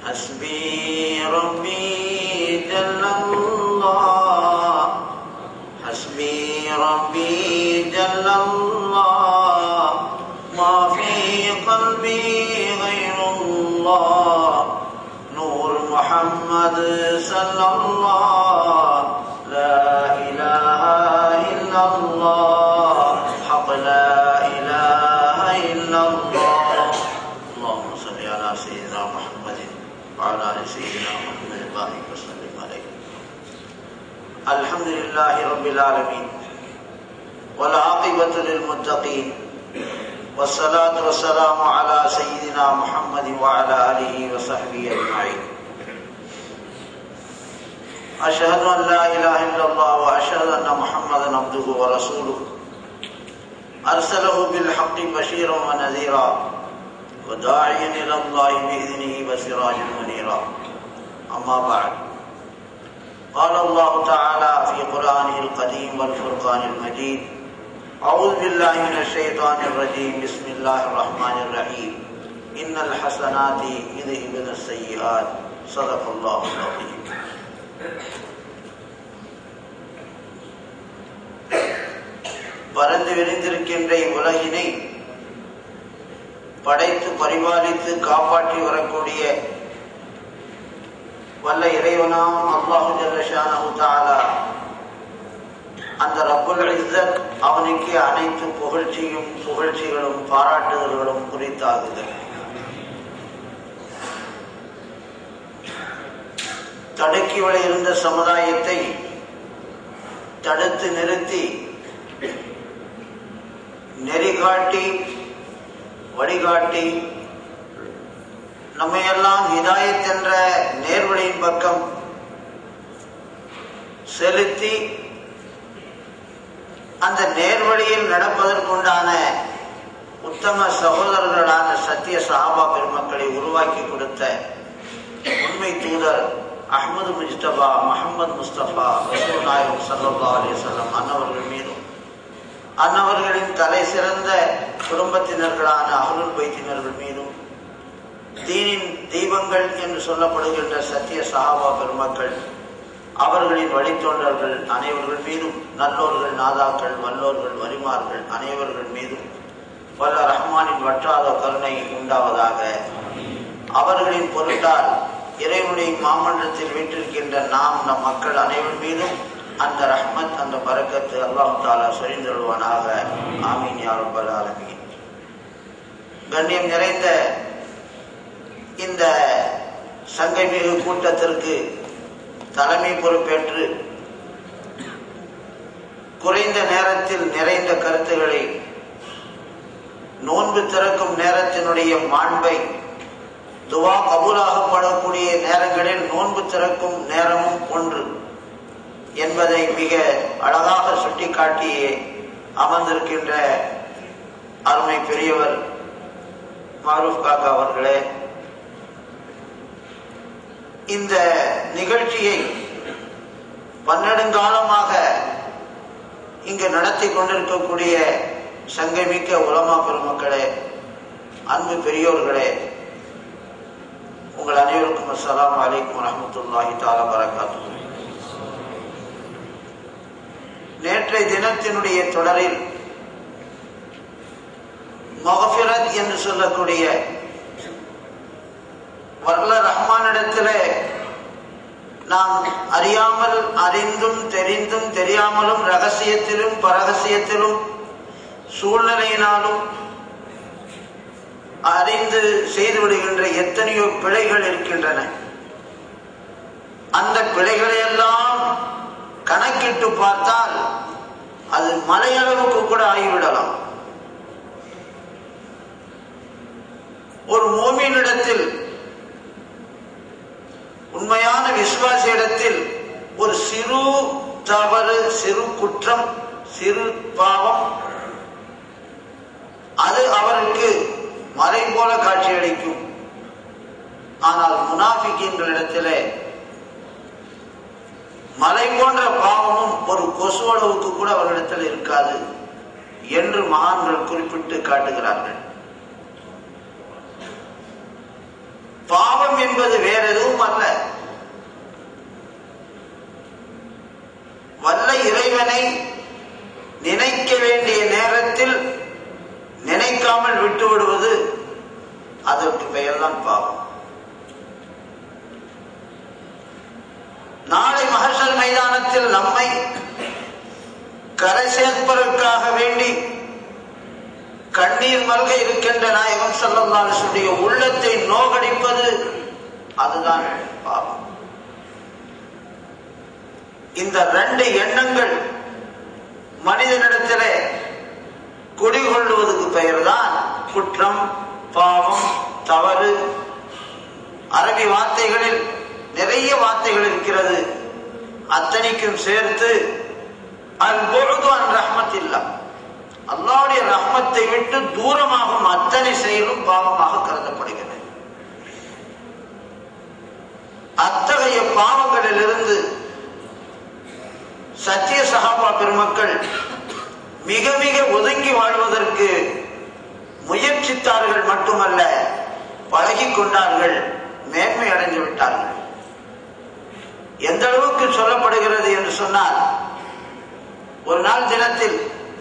حسبي ربي جل الله حسبي ربي جل الله ما في قلبي غير الله نور محمد صلى الله لا إله إلا الله حق لا إله إلا الله اللهم صل على سيدنا محمد وعلى آل سيدنا محمد بارك وسلم عليه الحمد لله رب العالمين والعاقبة للمتقين والصلاة والسلام على سيدنا محمد وعلى آله وصحبه أجمعين أشهد أن لا إله إلا الله وأشهد أن محمدا عبده ورسوله أرسله بالحق بشيرا ونذيرا وداعيا إلى الله بإذنه وسراجا منيرا أما بعد قال الله تعالى في قرآنه القديم والفرقان المجيد أعوذ بالله من الشيطان الرجيم بسم الله الرحمن الرحيم إن الحسنات يذهبن السيئات صدق الله العظيم பறந்து விரிந்திருக்கின்ற உலகினை படைத்து பரிபாலித்து காப்பாற்றி வரக்கூடிய வல்ல இறைவனாம் அல்லாஹு ஜல்லஷானஹு தஆலா அந்த ரப்புல் இஸ்ஸத் அவனுக்கு அனைத்து புகழ்ச்சியும் புகழ்ச்சிகளும் பாராட்டுதல்களும் குறித்தாகுது தடுக்கி விட இருந்த சமுதாயத்தை தடுத்து நிறுத்தி நெறிகாட்டி வழிகாட்டி நம்மையெல்லாம் ஹிதாயத் என்ற நேர்வழியின் பக்கம் செலுத்தி அந்த நேர்வழியில் நடப்பதற்குண்டான உத்தம சகோதரர்களான சத்திய சஹாபா பெருமக்களை உருவாக்கி கொடுத்த உண்மை தூதர் அஹமது முஸ்தபா முகமது முஸ்தபா ரசூல் நாயகம் சல்லா அலிசல்லாம் அன்னவர்கள் மீதும் அன்னவர்களின் தலை சிறந்த குடும்பத்தினர்களான அகலுல் பைத்தினர்கள் மீதும் தீனின் தீபங்கள் என்று சொல்லப்படுகின்ற சத்திய சஹாபா பெருமக்கள் அவர்களின் வழித்தோன்றர்கள் அனைவர்கள் மீதும் நல்லோர்கள் நாதாக்கள் வல்லோர்கள் வரிமார்கள் அனைவர்கள் மீதும் வல்ல ரஹ்மானின் வற்றாத கருணை உண்டாவதாக அவர்களின் பொருட்டால் இறைவனுடைய மாமன்றத்தில் வீட்டிருக்கின்ற நாம் நம் மக்கள் அனைவர் மீதும் அந்த ரஹ்மத் அந்த பறக்கத்து அல்லாஹ் தாலா சொரிந்தருவானாக ஆமீன் யாரப்பல் ஆலமீன் கண்ணியம் நிறைந்த இந்த சங்கை மிகு கூட்டத்திற்கு தலைமை பொறுப்பேற்று குறைந்த நேரத்தில் நிறைந்த கருத்துக்களை நோன்பு திறக்கும் நேரத்தினுடைய மாண்பை துவா கபூலாகப்படக்கூடிய நேரங்களில் நோன்பு திறக்கும் நேரமும் ஒன்று என்பதை மிக அழகாக சுட்டிக்காட்டியே அமர்ந்திருக்கின்ற அருமை பெரியவர் மாரூப் காக்கா அவர்களே இந்த நிகழ்ச்சியை பன்னெடுங்காலமாக இங்கு நடத்தி கொண்டிருக்கக்கூடிய சங்கமிக்க உலமா பெருமக்களே அன்பு பெரியோர்களே உங்கள் அனைவருக்கும் அஸ்லாம் வலைக்கும் வரமத்துல்லாஹி தாலா வரகாத்து நேற்றைய தினத்தினுடைய தொடரில் மொஹபிரத் என்று சொல்லக்கூடிய வர்ல ரஹ்மானிடத்தில் நாம் அறியாமல் அறிந்தும் தெரிந்தும் தெரியாமலும் ரகசியத்திலும் பரகசியத்திலும் சூழ்நிலையினாலும் அறிந்து செய்து விடுகின்ற எத்தனையோ பிழைகள் இருக்கின்றன அந்த பிழைகளை எல்லாம் கணக்கிட்டு பார்த்தால் அது மலையளவுக்கு கூட ஆகிவிடலாம் ஒரு மோமியினிடத்தில் உண்மையான விசுவாசியிடத்தில் ஒரு சிறு தவறு சிறு குற்றம் சிறு பாவம் அது அவருக்கு மலை போல காட்சியளிக்கும் ஆனால் முனாஃபிக்கின்களிடத்திலே மலை போன்ற பாவமும் ஒரு கொசுவளவுக்கு கூட அவர்களிடத்தில் இருக்காது என்று மகான்கள் குறிப்பிட்டு காட்டுகிறார்கள் பாவம் என்பது வேற எதுவும் அல்ல வல்ல இறைவனை நினைக்க வேண்டிய நேரத்தில் நினைக்காமல் விட்டு விடுவது அதற்கு பெயர்தான் பாவம் நாளை மகர்ஷல் மைதானத்தில் நம்மை கரை சேர்ப்பதற்காக வேண்டி கண்ணீர் மல்க இருக்கின்ற நாயகம் சொல்லி உள்ளத்தை நோகடிப்பது அதுதான் பாவம் இந்த ரெண்டு எண்ணங்கள் மனிதனிடத்திலே குடிகொள்வதற்கு பெயர்தான் குற்றம் பாவம் தவறு அரபி வார்த்தைகளில் நிறைய வார்த்தைகள் இருக்கிறது அத்தனைக்கும் சேர்த்து அல் பொழுது அன் ரஹ்மத் இல்லா அல்லாவுடைய ரஹ்மத்தை விட்டு தூரமாகும் அத்தனை செயலும் பாவமாக கருதப்படுகிறது அத்தகைய பாவங்களிலிருந்து சத்திய சகாபா பெருமக்கள் மிக மிக ஒதுங்கி வாழ்வதற்கு முயற்சித்தார்கள் மட்டுமல்ல பழகி கொண்டார்கள் மேன்மை அடைந்து விட்டார்கள் எந்த அளவுக்கு சொல்லப்படுகிறது என்று சொன்னால் ஒரு நாள் தினத்தில்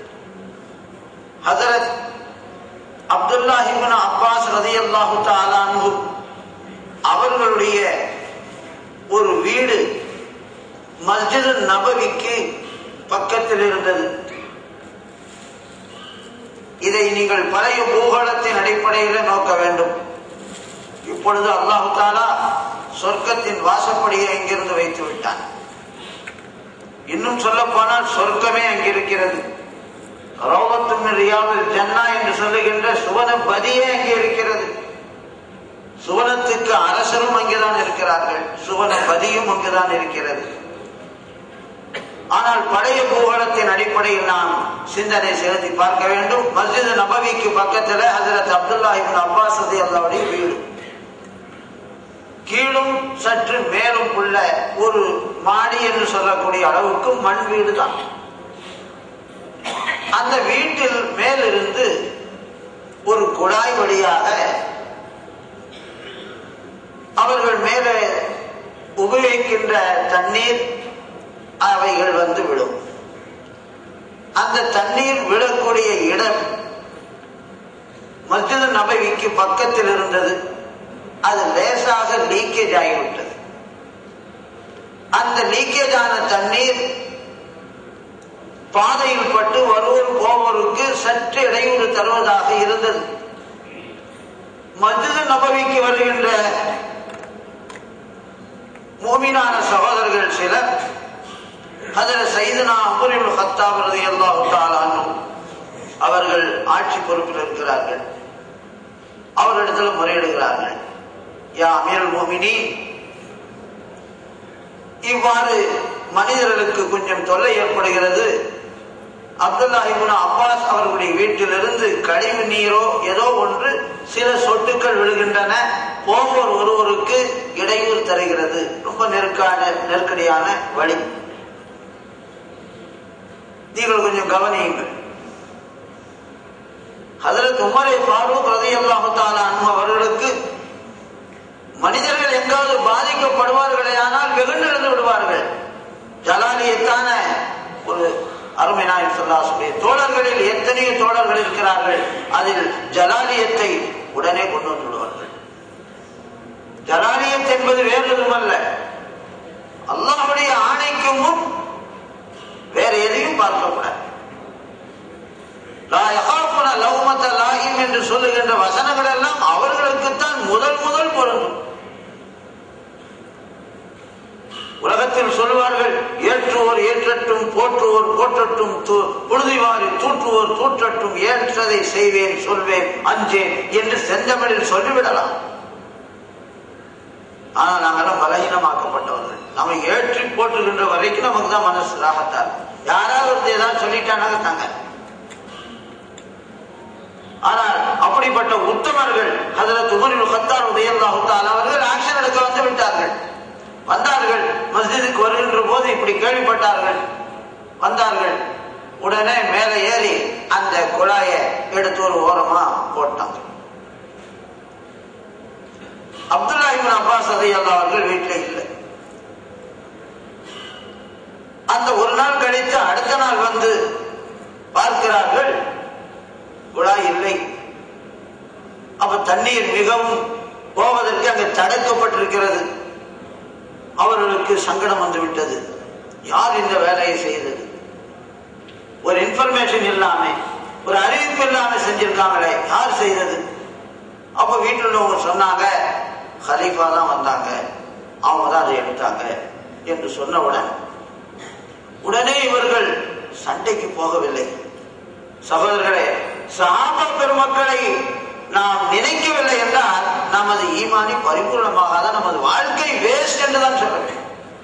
ஹசரத் அப்துல்லாஹிபின் அப்பாஸ் ரதியல்லாஹு தாலானு அவர்களுடைய ஒரு வீடு மஸ்ஜிது நபவிக்கு பக்கத்தில் இருந்தது இதை நீங்கள் பழைய பூகோளத்தின் அடிப்படையில் நோக்க வேண்டும் இப்பொழுது அல்லாஹு தாலா சொர்க்கத்தின் வாசப்படியை அங்கிருந்து வைத்து விட்டான் இன்னும் சொல்ல போனால் சொர்க்கமே அங்கிருக்கிறது ரோகத்தும் ரியாவில் ஜன்னா என்று சொல்லுகின்ற சுவன பதியே அங்கே இருக்கிறது சுவனத்துக்கு அரசரும் அங்கேதான் இருக்கிறார்கள் சுவன பதியும் அங்குதான் இருக்கிறது ஆனால் பழைய பூகோளத்தின் அடிப்படையில் நாம் சிந்தனை செலுத்தி பார்க்க வேண்டும் மஸ்ஜித் நபவிக்கு பக்கத்தில் ஹசரத் அப்துல்லா இபின் அப்பாஸ் ரதி அல்லாவுடைய வீடு கீழும் சற்று மேலும் உள்ள ஒரு மாடி என்று சொல்லக்கூடிய அளவுக்கு மண் வீடு தான் அந்த வீட்டில் மேலிருந்து ஒரு குழாய் வழியாக அவர்கள் மேலே உபயோகிக்கின்ற தண்ணீர் அவைகள் வந்து விடும் அந்த தண்ணீர் விடக்கூடிய இடம் மஸ்ஜித் நபவிக்கு பக்கத்தில் இருந்தது அது லேசாக லீக்கேஜ் ஆகிவிட்டது அந்த லீக்கேஜ் ஆன தண்ணீர் பாதையில் பட்டு வருவோர் போவோருக்கு சற்று இடையூறு தருவதாக இருந்தது மஸ்ஜித் நபவிக்கு வருகின்ற மோமினான சகோதரர்கள் சிலர் அதில் சைதனா அபுரில் ஹத்தாப் ரதி அல்லாஹு தாலானும் அவர்கள் ஆட்சி பொறுப்பில் இருக்கிறார்கள் அவரிடத்தில் முறையிடுகிறார்கள் யா அமீர் மோமினி இவ்வாறு மனிதர்களுக்கு கொஞ்சம் தொல்லை ஏற்படுகிறது அப்துல்லா இபுன் அப்பாஸ் அவர்களுடைய வீட்டிலிருந்து கழிவு நீரோ ஏதோ ஒன்று சில சொட்டுக்கள் விழுகின்றன போவோர் ஒருவருக்கு இடையூறு தருகிறது ரொம்ப நெருக்கான நெருக்கடியான வழி நீங்கள் கொஞ்சம் கவனியுங்கள் ஹதரத் உமரை ஃபாரூக் ரதியல்லாஹு தாலா அன்பு அவர்களுக்கு மனிதர்கள் எங்காவது பாதிக்கப்படுவார்களே ஆனால் வெகுண்டிருந்து விடுவார்கள் ஜலாலியத்தான ஒரு அருமை நாயக் சொல்லாசுடைய தோழர்களில் எத்தனையோ தோழர்கள் இருக்கிறார்கள் அதில் ஜலாலியத்தை உடனே கொண்டு வந்து விடுவார்கள் ஜலாலியத் என்பது வேறு எதுவுமல்ல அல்லாஹுடைய ஆணைக்கு முன் வேற எதையும் பார்க்கக்கூடாது லாயிம் என்று சொல்லுகின்ற வசனங்கள் எல்லாம் அவர்களுக்குத்தான் முதல் முதல் பொருந்தும் உலகத்தில் சொல்லுவார்கள் ஏற்றுவோர் ஏற்றட்டும் போற்றுவோர் போற்றட்டும் புழுதிவாரி தூற்றுவோர் தூற்றட்டும் ஏற்றதை செய்வேன் சொல்வேன் அஞ்சேன் என்று செந்தமிழில் சொல்லிவிடலாம் ஆனால் நாங்கெல்லாம் பலகீனமாக்கப்பட்டவர்கள் நம்ம ஏற்றி போற்றுகின்ற வரைக்கும் நமக்கு தான் மனசு ராகத்தார் யாராவது ஏதாவது சொல்லிட்டானாங்க தாங்க ஆனால் அப்படிப்பட்ட உத்தமர்கள் அதில் துமரில் ஹத்தார் உதயல்லாஹுத்தால் அவர்கள் ஆக்ஷன் எடுக்க வந்து விட்டார்கள் வந்தார்கள் மஸ்ஜிதுக்கு வருகின்ற போது இப்படி கேள்விப்பட்டார்கள் வந்தார்கள் உடனே மேலே ஏறி அந்த குழாயை எடுத்து ஒரு ஓரமா போட்டாங்க அப்துல்லா இபின் அப்பாஸ் அதையல்லா அவர்கள் வீட்டில் இல்லை அந்த ஒரு நாள் கழித்து அடுத்த நாள் வந்து பார்க்கிறார்கள் குழாய் இல்லை அப்ப தண்ணீர் மிகவும் போவதற்கு அங்கு தடுக்கப்பட்டிருக்கிறது அவர்களுக்கு சங்கடம் வந்து விட்டது யார் இந்த வேலையை செய்தது ஒரு இன்ஃபர்மேஷன் இல்லாம ஒரு அறிவிப்பு இல்லாம செஞ்சிருக்காங்களே யார் செய்தது அப்ப வீட்டில் உள்ளவங்க சொன்னாங்க ஹலீஃபா தான் வந்தாங்க அவங்க தான் அதை எடுத்தாங்க என்று சொன்னவுடன் உடனே இவர்கள் சண்டைக்கு போகவில்லை சகோதரர்களே சஹாபா பெருமக்களை நாம் நினைக்கவில்லை என்றால் நமது ஈமானி பரிபூர்ணமாகாத நமது வாழ்க்கை வேஸ்ட் என்றுதான் சொல்ல வேண்டும்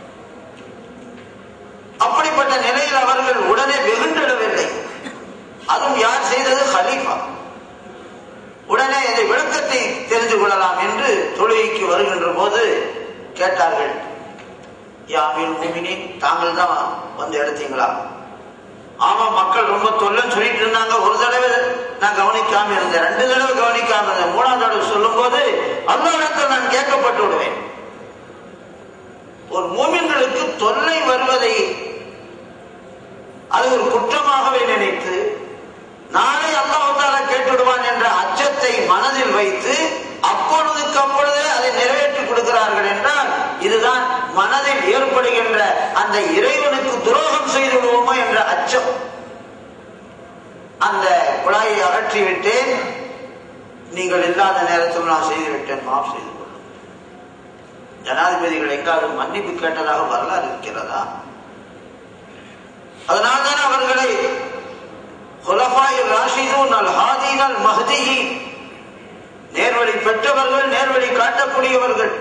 அப்படிப்பட்ட நிலையில் அவர்கள் உடனே வெகுண்டிடவில்லை அதுவும் யார் செய்தது ஹலீஃபா உடனே இதை விளக்கத்தை தெரிந்து கொள்ளலாம் என்று தொழுகைக்கு வருகின்ற போது கேட்டார்கள் யாமின் மூமினி தாங்கள் தான் வந்து எடுத்தீங்களா ஆமா மக்கள் ரொம்ப தொல்லன்னு சொல்லிட்டு இருந்தாங்க ஒரு தடவை நான் கவனிக்காம இருந்தேன் ரெண்டு தடவை கவனிக்காம இருந்தேன் மூணாவது தடவை சொல்லும் போது அல்லாவிடத்தில் நான் கேட்கப்பட்டு விடுவேன் ஒரு மூமின்களுக்கு தொல்லை வருவதை அது ஒரு குற்றமாகவே நினைத்து நாளை அல்லாஹால கேட்டுவிடுவான் என்ற அச்சத்தை மனதில் வைத்து அப்பொழுதுக்கு அப்பொழுதே அதை நிறைவேற்றி கொடுக்கிறார்கள் என்றால் இதுதான் மனதில் ஏற்படுகின்ற அந்த இறைவனுக்கு துரோகம் செய்து விடுவோமோ என்ற அச்சம் அந்த குழாயை அகற்றிவிட்டேன் நீங்கள் இல்லாத நேரத்தில் நான் செய்துவிட்டேன் மாப் செய்து கொள்ளும் ஜனாதிபதிகள் எங்காவது மன்னிப்பு கேட்டதாக வரலாறு இருக்கிறதா அதனால்தான் அவர்களை ஹுலஃபாய் ராஷிதூன் அல் ஹாதீன் அல் மஹ்திஹி நேர்வழி பெற்றவர்கள் நேர்வழி காட்டக்கூடியவர்கள்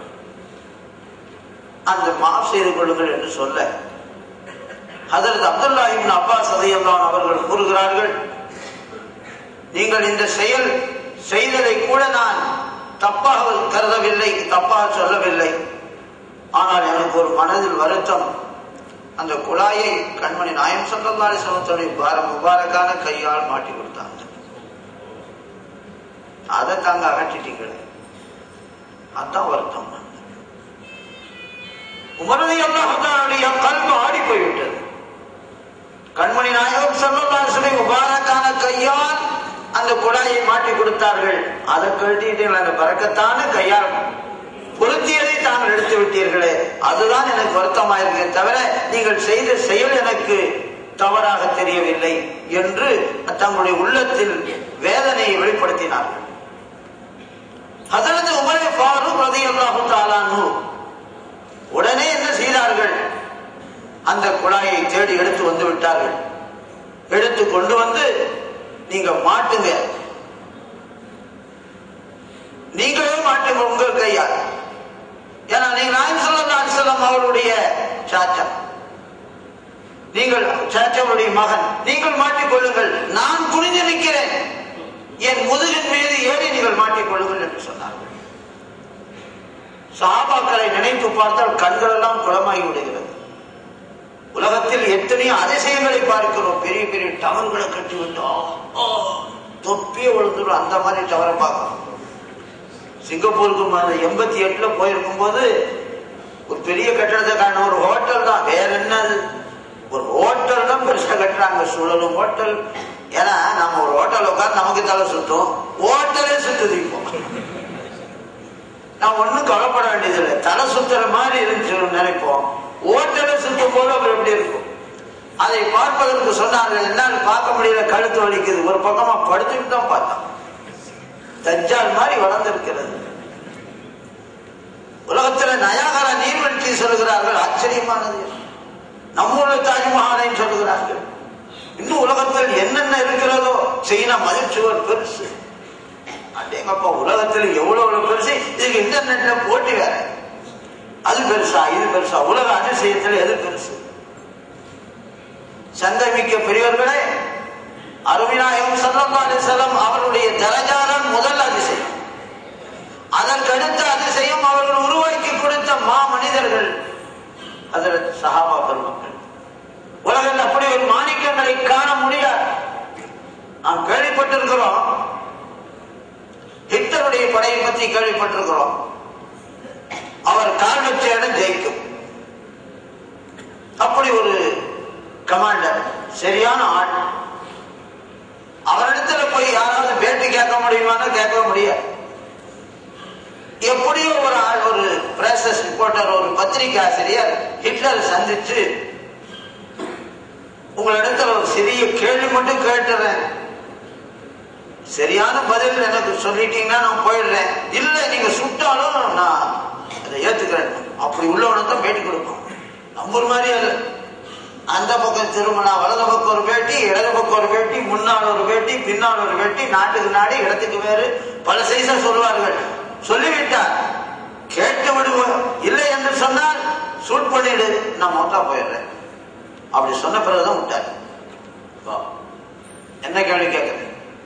அந்த மாஃப் செய்து கொள்ளுங்கள் என்று சொல்ல ஹதரத் அப்துல்லா இப்னு அப்பாஸ் ரலியல்லாஹு அவர்கள் கூறுகிறார்கள் நீங்கள் இந்த செயல் செய்ததை கூட நான் தப்பாக கருதவில்லை தப்பாக சொல்லவில்லை ஆனால் எனக்கு ஒரு மனதில் வருத்தம் அந்த குழாயை கண்மணி நாயம் சல்லல்லாஹு அலைஹி வஸல்லம் முபாரக்கான கையால் மாட்டி கொடுத்தாங்க அதை தாங்க அகற்றிட்டீங்களே அதான் வருத்தம் உமரதி அல்லாஹுடைய கல்வி ஆடி போய்விட்டது கண்மணி நாயகம் சல்லல்லாஹு முபாரக்கான கையால் அந்த குழாயை மாட்டி கொடுத்தார்கள் அதை கழட்டிட்டீர்கள் அந்த பறக்கத்தான கையால் பொருத்தியதை தாங்கள் எடுத்து விட்டீர்களே அதுதான் எனக்கு வருத்தமாயிருக்கே தவிர நீங்கள் செய்த செயல் எனக்கு தவறாக தெரியவில்லை என்று தங்களுடைய உள்ளத்தில் வேதனையை வெளிப்படுத்தினார்கள் ஹசரத் உமரே ஃபாரூக் ரலியல்லாஹு தஆலாஹு உடனே என்ன செய்தார்கள் அந்த குழாயை தேடி எடுத்து வந்து விட்டார்கள் எடுத்து கொண்டு வந்து நீங்க மாட்டுங்க நீங்களே மாட்டுங்க உங்கள் கையால் ஏன்னா நீங்க நாயம் சொல்லா அலிசல்லாம் அவருடைய சாச்சா நீங்கள் சாச்சாவுடைய மகன் நீங்கள் மாட்டிக்கொள்ளுங்கள் நான் குனிந்து நிற்கிறேன் என் முதுகின் மீது ஏறி நீங்கள் மாட்டிக்கொள்ளுங்கள் என்று சொன்னார்கள் சாபாக்களை நினைத்து பார்த்தால் கண்கள் எல்லாம் குளமாகி விடுகிறது உலகத்தில் எத்தனையோ அதிசயங்களை பார்க்கிறோம் பெரிய பெரிய டவர்களை கட்டி விட்டோம் தொப்பிய விழுந்துடும் அந்த மாதிரி டவரை பார்க்கிறோம் சிங்கப்பூருக்கு அந்த எண்பத்தி எட்டுல போயிருக்கும் போது ஒரு பெரிய கட்டடத்தை காண ஒரு ஹோட்டல் தான் வேற என்னது ஒரு ஹோட்டல் தான் பெருசா கட்டுறாங்க சூழலும் ஹோட்டல் ஏன்னா நம்ம ஒரு ஹோட்டல் உட்காந்து நமக்கு தலை சுத்தும் ஹோட்டலே சுத்துது இப்போ நான் ஒண்ணும் கவலைப்பட வேண்டியதில்லை தலை சுத்துற மாதிரி இருந்துச்சு நினைப்போம் ஓட்டலை சுத்தும் போது அவர் எப்படி இருக்கும் அதை பார்ப்பதற்கு சொன்னார்கள் என்னால் பார்க்க முடியல கழுத்து வலிக்குது ஒரு பக்கமா படுத்துட்டு தான் பார்த்தோம் தஜ்ஜால் மாதிரி வளர்ந்திருக்கிறது உலகத்துல நயாகரா நீர்வீழ்ச்சி சொல்லுகிறார்கள் ஆச்சரியமானது நம்முடைய தாஜ்மஹாலை சொல்லுகிறார்கள் இன்னும் உலகத்தில் என்னென்ன இருக்கிறதோ சீனா மதிச்சுவர் பெருசு அடேங்கப்பா உலகத்தில் எவ்வளவு எவ்வளவு பெருசு இதுக்கு இன்டர்நெட்ல போட்டி வேற அது பெருசா இது பெருசா உலக அதிசயத்தில் எது பெருசு சங்கமிக்க பெரியவர்களே அருவிநாயகம் சல்லா அலிசல்லம் அவருடைய தரஜாதான் முதல் அதிசயம் அதற்கடுத்த அதிசயம் அவர்கள் உருவாக்கி கொடுத்த மா மனிதர்கள் அதில் சஹாபா பெருமக்கள் உலகில் அப்படி ஒரு மாணிக்கங்களை காண முடியாது நாம் கேள்விப்பட்டிருக்கிறோம் ஹிட்லருடைய படையை பற்றி கேள்விப்பட்டிருக்கிறோம் அவர் கால் வச்ச இடம் ஜெயிக்கும் அப்படி ஒரு கமாண்டர் சரியான ஆள் அவரிடத்துல போய் யாராவது பேட்டி கேட்க முடியுமானா கேட்க முடியாது எப்படியோ ஒரு ஆள் ஒரு பிரேசஸ் ரிப்போர்ட்டர் ஒரு பத்திரிகை ஆசிரியர் ஹிட்லர் சந்திச்சு உங்களிடத்துல ஒரு சிறிய கேள்வி மட்டும் கேட்டுறேன் சரியான பதில் எனக்கு சொல்லிட்டீங்கன்னா நான் போயிடுறேன் இல்ல நீங்க சுட்டாலும் நான் அதை ஏத்துக்கிறேன் அப்படி உள்ளவனுக்கு தான் பேட்டி கொடுப்போம் நம்புற மாதிரி அது அந்த பக்கம் திருமணம் வலது பக்கம் ஒரு பேட்டி இடது பக்கம் ஒரு பேட்டி முன்னால் ஒரு பேட்டி பின்னால் ஒரு பேட்டி நாட்டுக்கு நாடு இடத்துக்கு வேறு பல சைஸா சொல்லுவார்கள் சொல்லிவிட்டார் கேட்டு விடுவோம் இல்லை என்று சொன்னால் சூட் பண்ணிடு நான் மொத்தா போயிடுறேன் அப்படி சொன்ன பிறகுதான் விட்டார் வா. என்ன கேள்வி கேட்குறேன்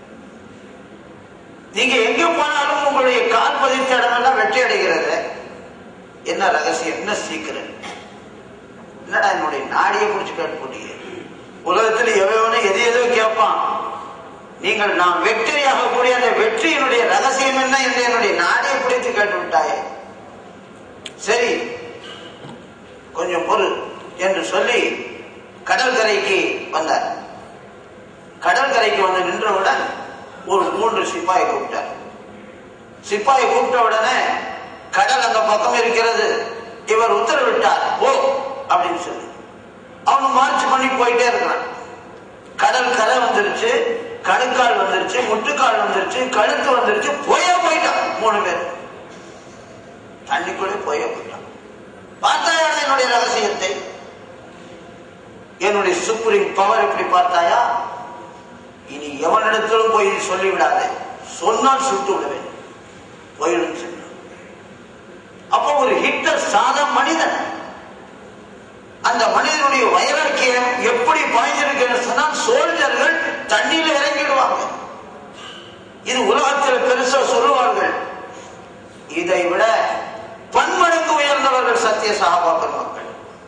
நீங்க எங்க போனாலும் உங்களுடைய கால் பதித்த இடமெல்லாம் வெற்றி அடைகிறது என்ன ரகசியம் என்ன சீக்கிரம் என்னடா என்னுடைய நாடியை பிடிச்சு கேட்டு போட்டீங்க உலகத்தில் எவனோ எது எதோ கேட்பான் நீங்கள் நான் வெற்றியாக கூடிய அந்த வெற்றியினுடைய ரகசியம் என்ன என்று என்னுடைய நாடியை பிடித்து கேட்டு விட்டாயே சரி கொஞ்சம் பொறு என்று சொல்லி கடற்கரைக்கு வந்தார் கடற்கரைக்கு வந்து நின்றவுடன் ஒரு மூன்று சிப்பாயை கூப்பிட்டார் சிப்பாயை கூப்பிட்ட உடனே கடல் அந்த பக்கம் இருக்கிறது இவர் உத்தரவிட்டார் ஓ அப்படின்னு சொல்லி அவன் மார்ச் பண்ணி போயிட்டே இருக்கிறான் கடல் கரை வந்துருச்சு கணுக்கால் வந்துருச்சு முட்டுக்கால் வந்துருச்சு கழுத்து வந்துருச்சு போயே போயிட்டான் மூணு பேர் தண்ணிக்குள்ளே போயே போயிட்டான் பார்த்தாயா என்னுடைய ரகசியத்தை என்னுடைய சுப்ரீம் பவர் எப்படி பார்த்தாயா இனி எவனிடத்திலும் போய் சொல்லிவிடாதே சொன்னால் சுட்டு விடுவேன் போயிடும் சொன்னான் அப்போ ஒரு ஹிட்டர் சாதா மனிதன் அந்த மனிதனுடைய வைராக்கியம் எப்படி பாய்ந்திருக்கிறது சொன்னால் சோல்ஜர்கள் தண்ணியில இறங்கிடுவாங்க இது உலகத்தில் பெருசா சொல்லுவார்கள் இதை விட பன்மடங்கு உயர்ந்தவர்கள் சத்திய சகாபாக்கள் மக்கள்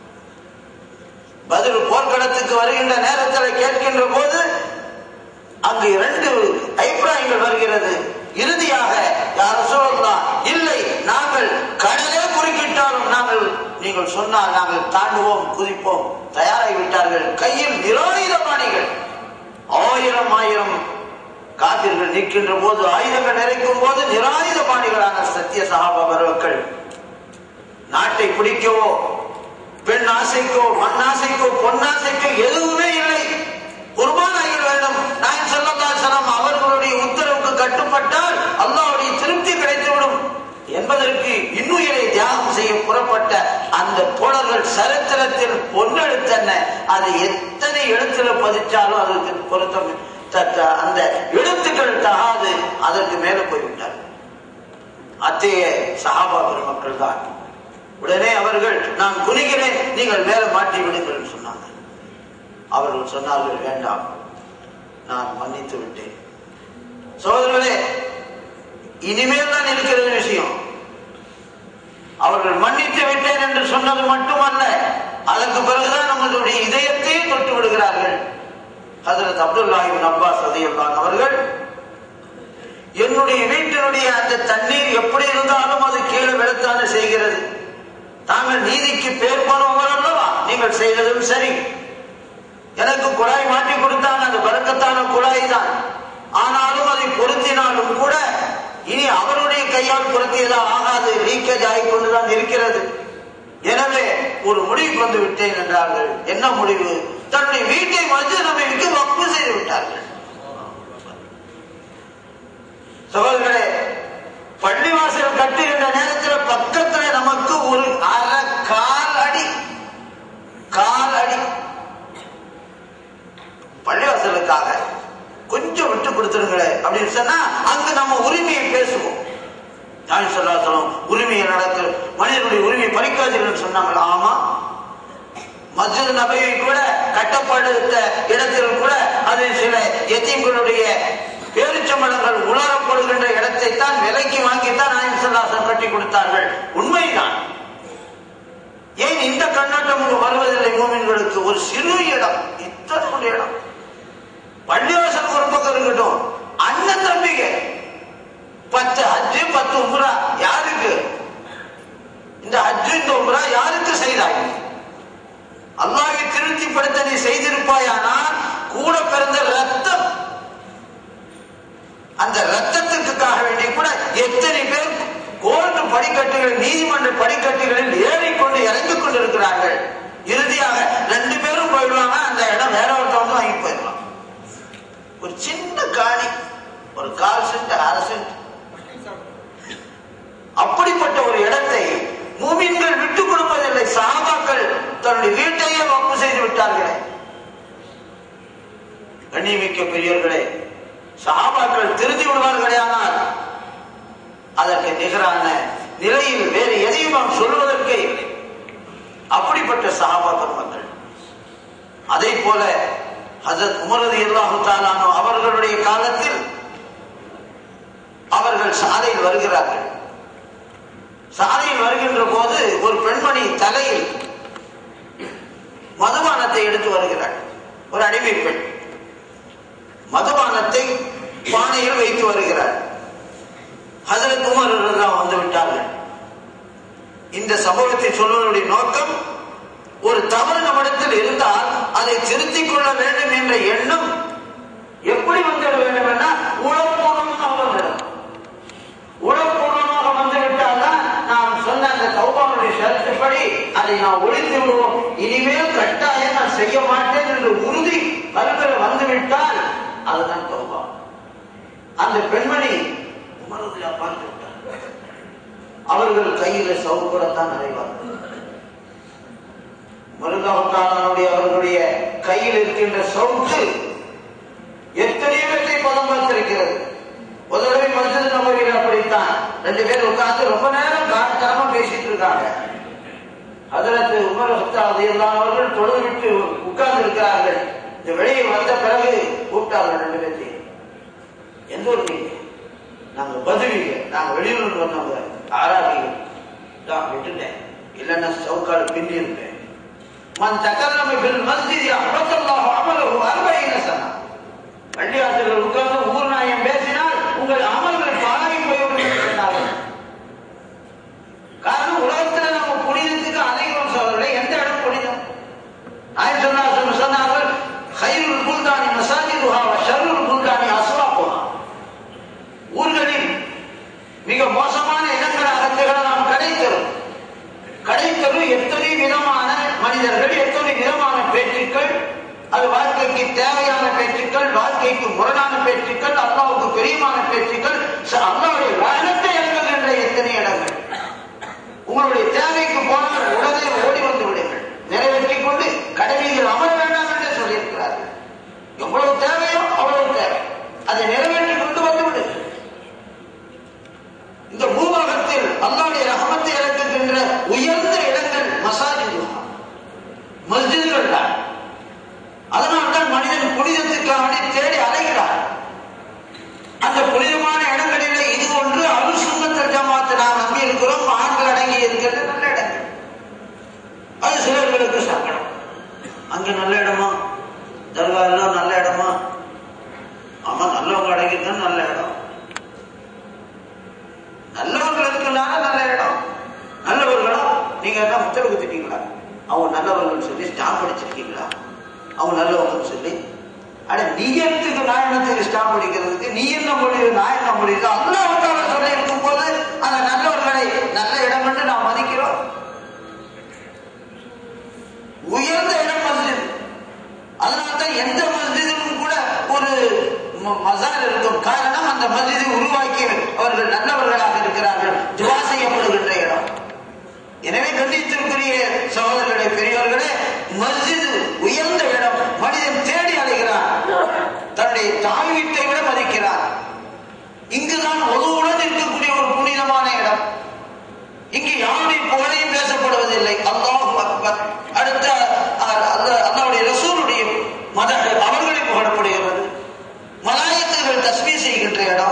பதில் போர்க்களத்துக்கு வருகின்ற நேரத்தில் கேட்கின்ற போது அங்கு இரண்டு அபிப்பிராயங்கள் வருகிறது இறுதியாக யார் சொல்லலாம் இல்லை நாங்கள் கடலே குறுக்கிட்டாலும் நாங்கள் நீங்கள் சொன்னால் நாங்கள் தாண்டுவோம் குதிப்போம் தயாராகி விட்டார்கள் கையில் நிராயுதபாணிகள் ஆயிரம் ஆயிரம் காதிர்கள் நிற்கின்ற போது ஆயுதங்கள் நிறைக்கும் போது நிராயுத பாணிகளான சத்திய சகாபாபர்கள் நாட்டை பிடிக்கவோ பெண் ஆசைக்கோ மண்ணாசைக்கோ பொன்னாசைக்கோ எதுவுமே இல்லை குர்பானாகிட வேண்டும் நாயன் செல்லதாசனம் அவர்களுடைய உத்தரவுக்கு கட்டுப்பட்டால் அல்லாவுடைய திருப்தி கிடைத்துவிடும் என்பதற்கு இன்னுயிரை தியாகம் செய்ய புறப்பட்ட அந்த தோழர்கள் சரித்திரத்தில் பொன்னெழுத்தென்ன அதை எத்தனை எழுத்துல பதிச்சாலும் அதற்கு பொருத்தம் தக்க அந்த எழுத்துக்கள் தகாது அதற்கு மேல போய்விட்டார் அத்தகைய சஹாபா பெருமக்கள் தான் உடனே அவர்கள் நான் குனிகிறேன் நீங்கள் மேல மாட்டி விடுங்கள் சொன்னாங்க அவர்கள் சொன்னார்கள் வேண்டாம் நான் மன்னித்து விட்டேன் சோதரர்களே இனிமேல் தான் இருக்கிறது விஷயம் அவர்கள் மன்னித்து விட்டேன் என்று சொன்னது மட்டுமல்ல அதற்கு பிறகுதான் நம்மளுடைய இதயத்தையே தொட்டு விடுகிறார்கள் ஹசரத் அப்துல்லாஹிபின் அப்பாஸ் அதையெல்லாம் அவர்கள் என்னுடைய வீட்டினுடைய அந்த தண்ணீர் எப்படி இருந்தாலும் அது கீழே விழத்தானே செய்கிறது தாங்கள் நீதிக்கு பேர் போனவங்க அல்லவா நீங்கள் செய்ததும் சரி எனக்கு குழாய் மாட்டி கொடுத்தாங்க அது வழக்கத்தான குழாய் தான் ஆனாலும் அதை பொருத்தினாலும் கூட இனி அவருடைய கையால் பொருத்தியதா ஆகாது லீக்கேஜ் ஆகிக்கொண்டுதான் இருக்கிறது எனவே ஒரு முடிவுக்கு வந்து விட்டேன் என்றார்கள் என்ன முடிவு தன்னுடைய வீட்டை மத்திய நம்பிக்கைக்கு வப்பு செய்து விட்டார்கள் சகோதரர்களே பள்ளிவாசல் கட்டுகின்ற நேரத்தில் பக்கத்துல நமக்கு ஒரு அரை கால் அடி கால் அடி பள்ளிவாசலுக்காக கொஞ்சம் விட்டு கொடுத்துருங்களே அப்படின்னு சொன்னா அங்க நம்ம உரிமையை பேசுவோம் யாரும் சொல்லா சொல்லும் உரிமையை நடக்கு மனிதனுடைய உரிமையை பறிக்காதீர்கள் சொன்னாங்களா ஆமா மஸ்ஜித் நபை கூட கட்டப்படுத்த இடத்தில் கூட அது சில எத்தீம்களுடைய பேரிச்சம்பளங்கள் உலரப்படுகின்ற இடத்தை தான் விலைக்கு வாங்கித்தான் நாயன் சொல்லாசம் கட்டி கொடுத்தார்கள் உண்மைதான் ஏன் இந்த கண்ணோட்டம் இங்கு வருவதில்லை மூமின்களுக்கு ஒரு சிறு இடம் இத்தனை இடம் பள்ளிவாசல் ஒரு பக்கம் இருக்கட்டும் அண்ணன் தம்பிங்க பத்து அஞ்சு பத்து உம்ரா யாருக்கு இந்த ஹஜ்ஜு இந்த உம்ரா யாருக்கு செய்தாய் அல்லாஹ்வை திருப்திப்படுத்த நீ செய்திருப்பாயானால் கூட பிறந்த ரத்தம் அந்த ரத்தத்துக்காக வேண்டி கூட எத்தனை பேர் கோர்ட்டு படிக்கட்டுகள் நீதிமன்ற படிக்கட்டுகளில் ஏறிக்கொண்டு இறங்கிக் கொண்டிருக்கிறார்கள் இறுதியாக ரெண்டு பேரும் போயிடுவாங்க அந்த இடம் வேற ஒருத்தவங்க வாங்கி போயிடலாம் ஒரு சின்ன காணி ஒரு கால் சென்ட் அரை சென்ட் அப்படிப்பட்ட ஒரு இடத்தை மூமின்கள் விட்டுக் கொடுப்பதில்லை சஹாபாக்கள் தன்னுடைய வீட்டையே வப்பு செய்து விட்டார்களே கண்ணியமிக்க பெரியவர்களே சஹாபாக்கள் திருந்தி விடுவார்களே ஆனால் அதற்கு நிகரான நிலையில் வேறு எதையும் நாம் சொல்வதற்கே இல்லை அப்படிப்பட்ட சஹாபாக்கள் மக்கள் அதே போல ஹசரத் உமரது இல்லாஹு அவர்களுடைய காலத்தில் அவர்கள் சாலையில் வருகிறார்கள் சாலையில் வருகின்ற போது ஒரு பெண்மணி தலையில் மதுபானத்தை எடுத்து வருகிறாள் ஒரு அடிமை பெண் மதுபானத்தை பானையில் வைத்து வருகிறார் ஹசரத் உமர் எல்லாம் வந்து விட்டார்கள் இந்த சம்பவத்தை சொல்வதனுடைய நோக்கம் ஒரு தவறு நம்மிடத்தில் இருந்தால் அதை திருத்திக் கொள்ள வேண்டும் என்ற எண்ணம் எப்படி வந்துட வேண்டும் என்னா உளப்பூர்வமாக வந்துடும் உளப்பூர்வமாக வந்துவிட்டால் தான் நாம் சொன்ன அந்த சௌபாவுடைய ஷரத்துப்படி அதை நான் ஒழித்து விடுவோம் இனிமேல் கட்டாயம் நான் செய்ய மாட்டேன் என்று உறுதி கல்வியில் வந்துவிட்டால் அதுதான் தௌபா அந்த பெண்மணி உமரதுல பார்த்து விட்டார் அவர்கள் கையில சவுக்கூடத்தான் நிறைவார்கள் மருதாவுக்கானுடைய அவர்களுடைய கையில் இருக்கின்ற சவுக்கு எத்தனையோ பேரை பதம் பார்த்திருக்கிறது ஒரு தடவை மஸ்ஜித் நபரில் அப்படித்தான் ரெண்டு பேர் உட்கார்ந்து ரொம்ப நேரம் காட்டாம பேசிட்டு இருக்காங்க அதற்கு உமர் ஹத்தாது அவர்கள் தொழுது விட்டு உட்கார்ந்து இருக்கிறார்கள் இந்த வெளியே வந்த பிறகு கூப்பிட்டார்கள் ரெண்டு பேர்த்தையும் எந்த ஒரு நீங்க நாங்க பதவிங்க நாங்க வெளியூர் வந்தவங்க ஆராதிங்க நான் விட்டுட்டேன் இல்லைன்னா சவுக்காடு பின்னி இருப்பேன் மன் தக்கரமை பின் மஸ்ஜிதி அபத்தல்லாஹு அமலஹு அர்பஈன சனா பள்ளியாசிரியர் உட்கார்ந்து ஊர் நாயம் பேசினால் உங்கள் அமல்கள் பாழாகி போய்விடும் என்று சொன்னார்கள் காரணம் உலகத்தில் நம்ம புனிதத்துக்கு அலைகிறோம் சோதரர்களே எந்த இடம் புனிதம் ஆயிரம் சொன்னார்கள் சொன்னார்கள் ஹைருல் புல்தானி மசாஜிதுஹா ஷர்ருல் புல்தானி அஸ்வாக்குஹா ஊர்களில் மிக மோசமான இடங்களாக திகழலாம் கடைத்தரும் கடைத்தரு எத்தனை விதமான மனிதர்கள் எத்தனை விதமான பேச்சுக்கள் அது வாழ்க்கைக்கு தேவையான பேச்சுக்கள் வாழ்க்கைக்கு முரணான பேச்சுக்கள் அல்லாவுக்கு பிரியமான பேச்சுக்கள் அல்லாவுடைய வாகனத்தை இறங்குகின்ற எத்தனை இடங்கள் உங்களுடைய தேவைக்கு போனால் உடனே ஓடி வந்து விடுங்கள் நிறைவேற்றிக் கொண்டு கடமையில் அமர வேண்டாம் என்று சொல்லியிருக்கிறார்கள் எவ்வளவு தேவையோ அவ்வளவு தேவை அதை நிறைவேற்றி கொண்டு வந்து விடுங்கள் இந்த பூபாகத்தில் அல்லாவுடைய ரகமத்தை இறக்குகின்ற உயர்ந்த இடங்கள் மசாஜிது மஸ்ஜிதுகள் தான் அதனால்தான் மனிதன் புனிதத்துக்காக தேடி அலைகிறார் அந்த புனிதமான இடங்களிலே இது ஒன்று அருள் சுண்ணத்தல் ஜமாத்து நாம் நம்பி இருக்கிறோம் ஆண்கள் அடங்கி இருக்கிறது நல்ல இடங்கள் அது சிலர்களுக்கு சங்கடம் அங்க நல்ல இடமா தர்கா எல்லாம் நல்ல இடமா ஆமா நல்லவங்க அடங்கிதான் நல்ல இடம் நல்லவர்களுக்கு நல்ல இடம் நல்லவர்களா நீங்க என்ன முத்தரவு குத்திட்டீங்களா அவங்க நல்லவர்கள் சொல்லி ஸ்டாம்ப் அடிச்சிருக்கீங்களா அவங்க நல்லவங்கன்னு சொல்லி அட நீயத்துக்கு நாயனத்துக்கு ஸ்டாம்ப் அடிக்கிறதுக்கு நீ என்ன முடியுது நான் என்ன முடியுது அல்லாஹால சொல்லி இருக்கும் போது அந்த நல்லவர்களை நல்ல இடம் என்று நாம் மதிக்கிறோம் உயர்ந்த இடம் மஸ்ஜித் அதனால்தான் எந்த மஸ்ஜிதுக்கும் கூட ஒரு மசால் இருக்கும் காரணம் அந்த மஸ்ஜிதை உருவாக்கி அவர்கள் நல்லவர்களாக இருக்கிறார்கள் துவா செய்யப்படுகின்ற இடம் எனவே கண்டித்திற்குரிய சகோதரர்களே பெரியவர்களே மஸ்ஜிது உயர்ந்த இடம் மனிதன் தேடி அலைகிறான் தன்னுடைய தாய் வீட்டை விட மதிக்கிறான் இங்குதான் ஒதுவுடன் இருக்கக்கூடிய ஒரு புனிதமான இடம் இங்கு யாருடைய புகழையும் பேசப்படுவதில்லை அல்லாஹ் அக்பர் அடுத்த அல்லாவுடைய ரசூலுடைய மத அவர்களை புகழப்படுகிறது மலாயத்துகள் தஸ்மீ செய்கின்ற இடம்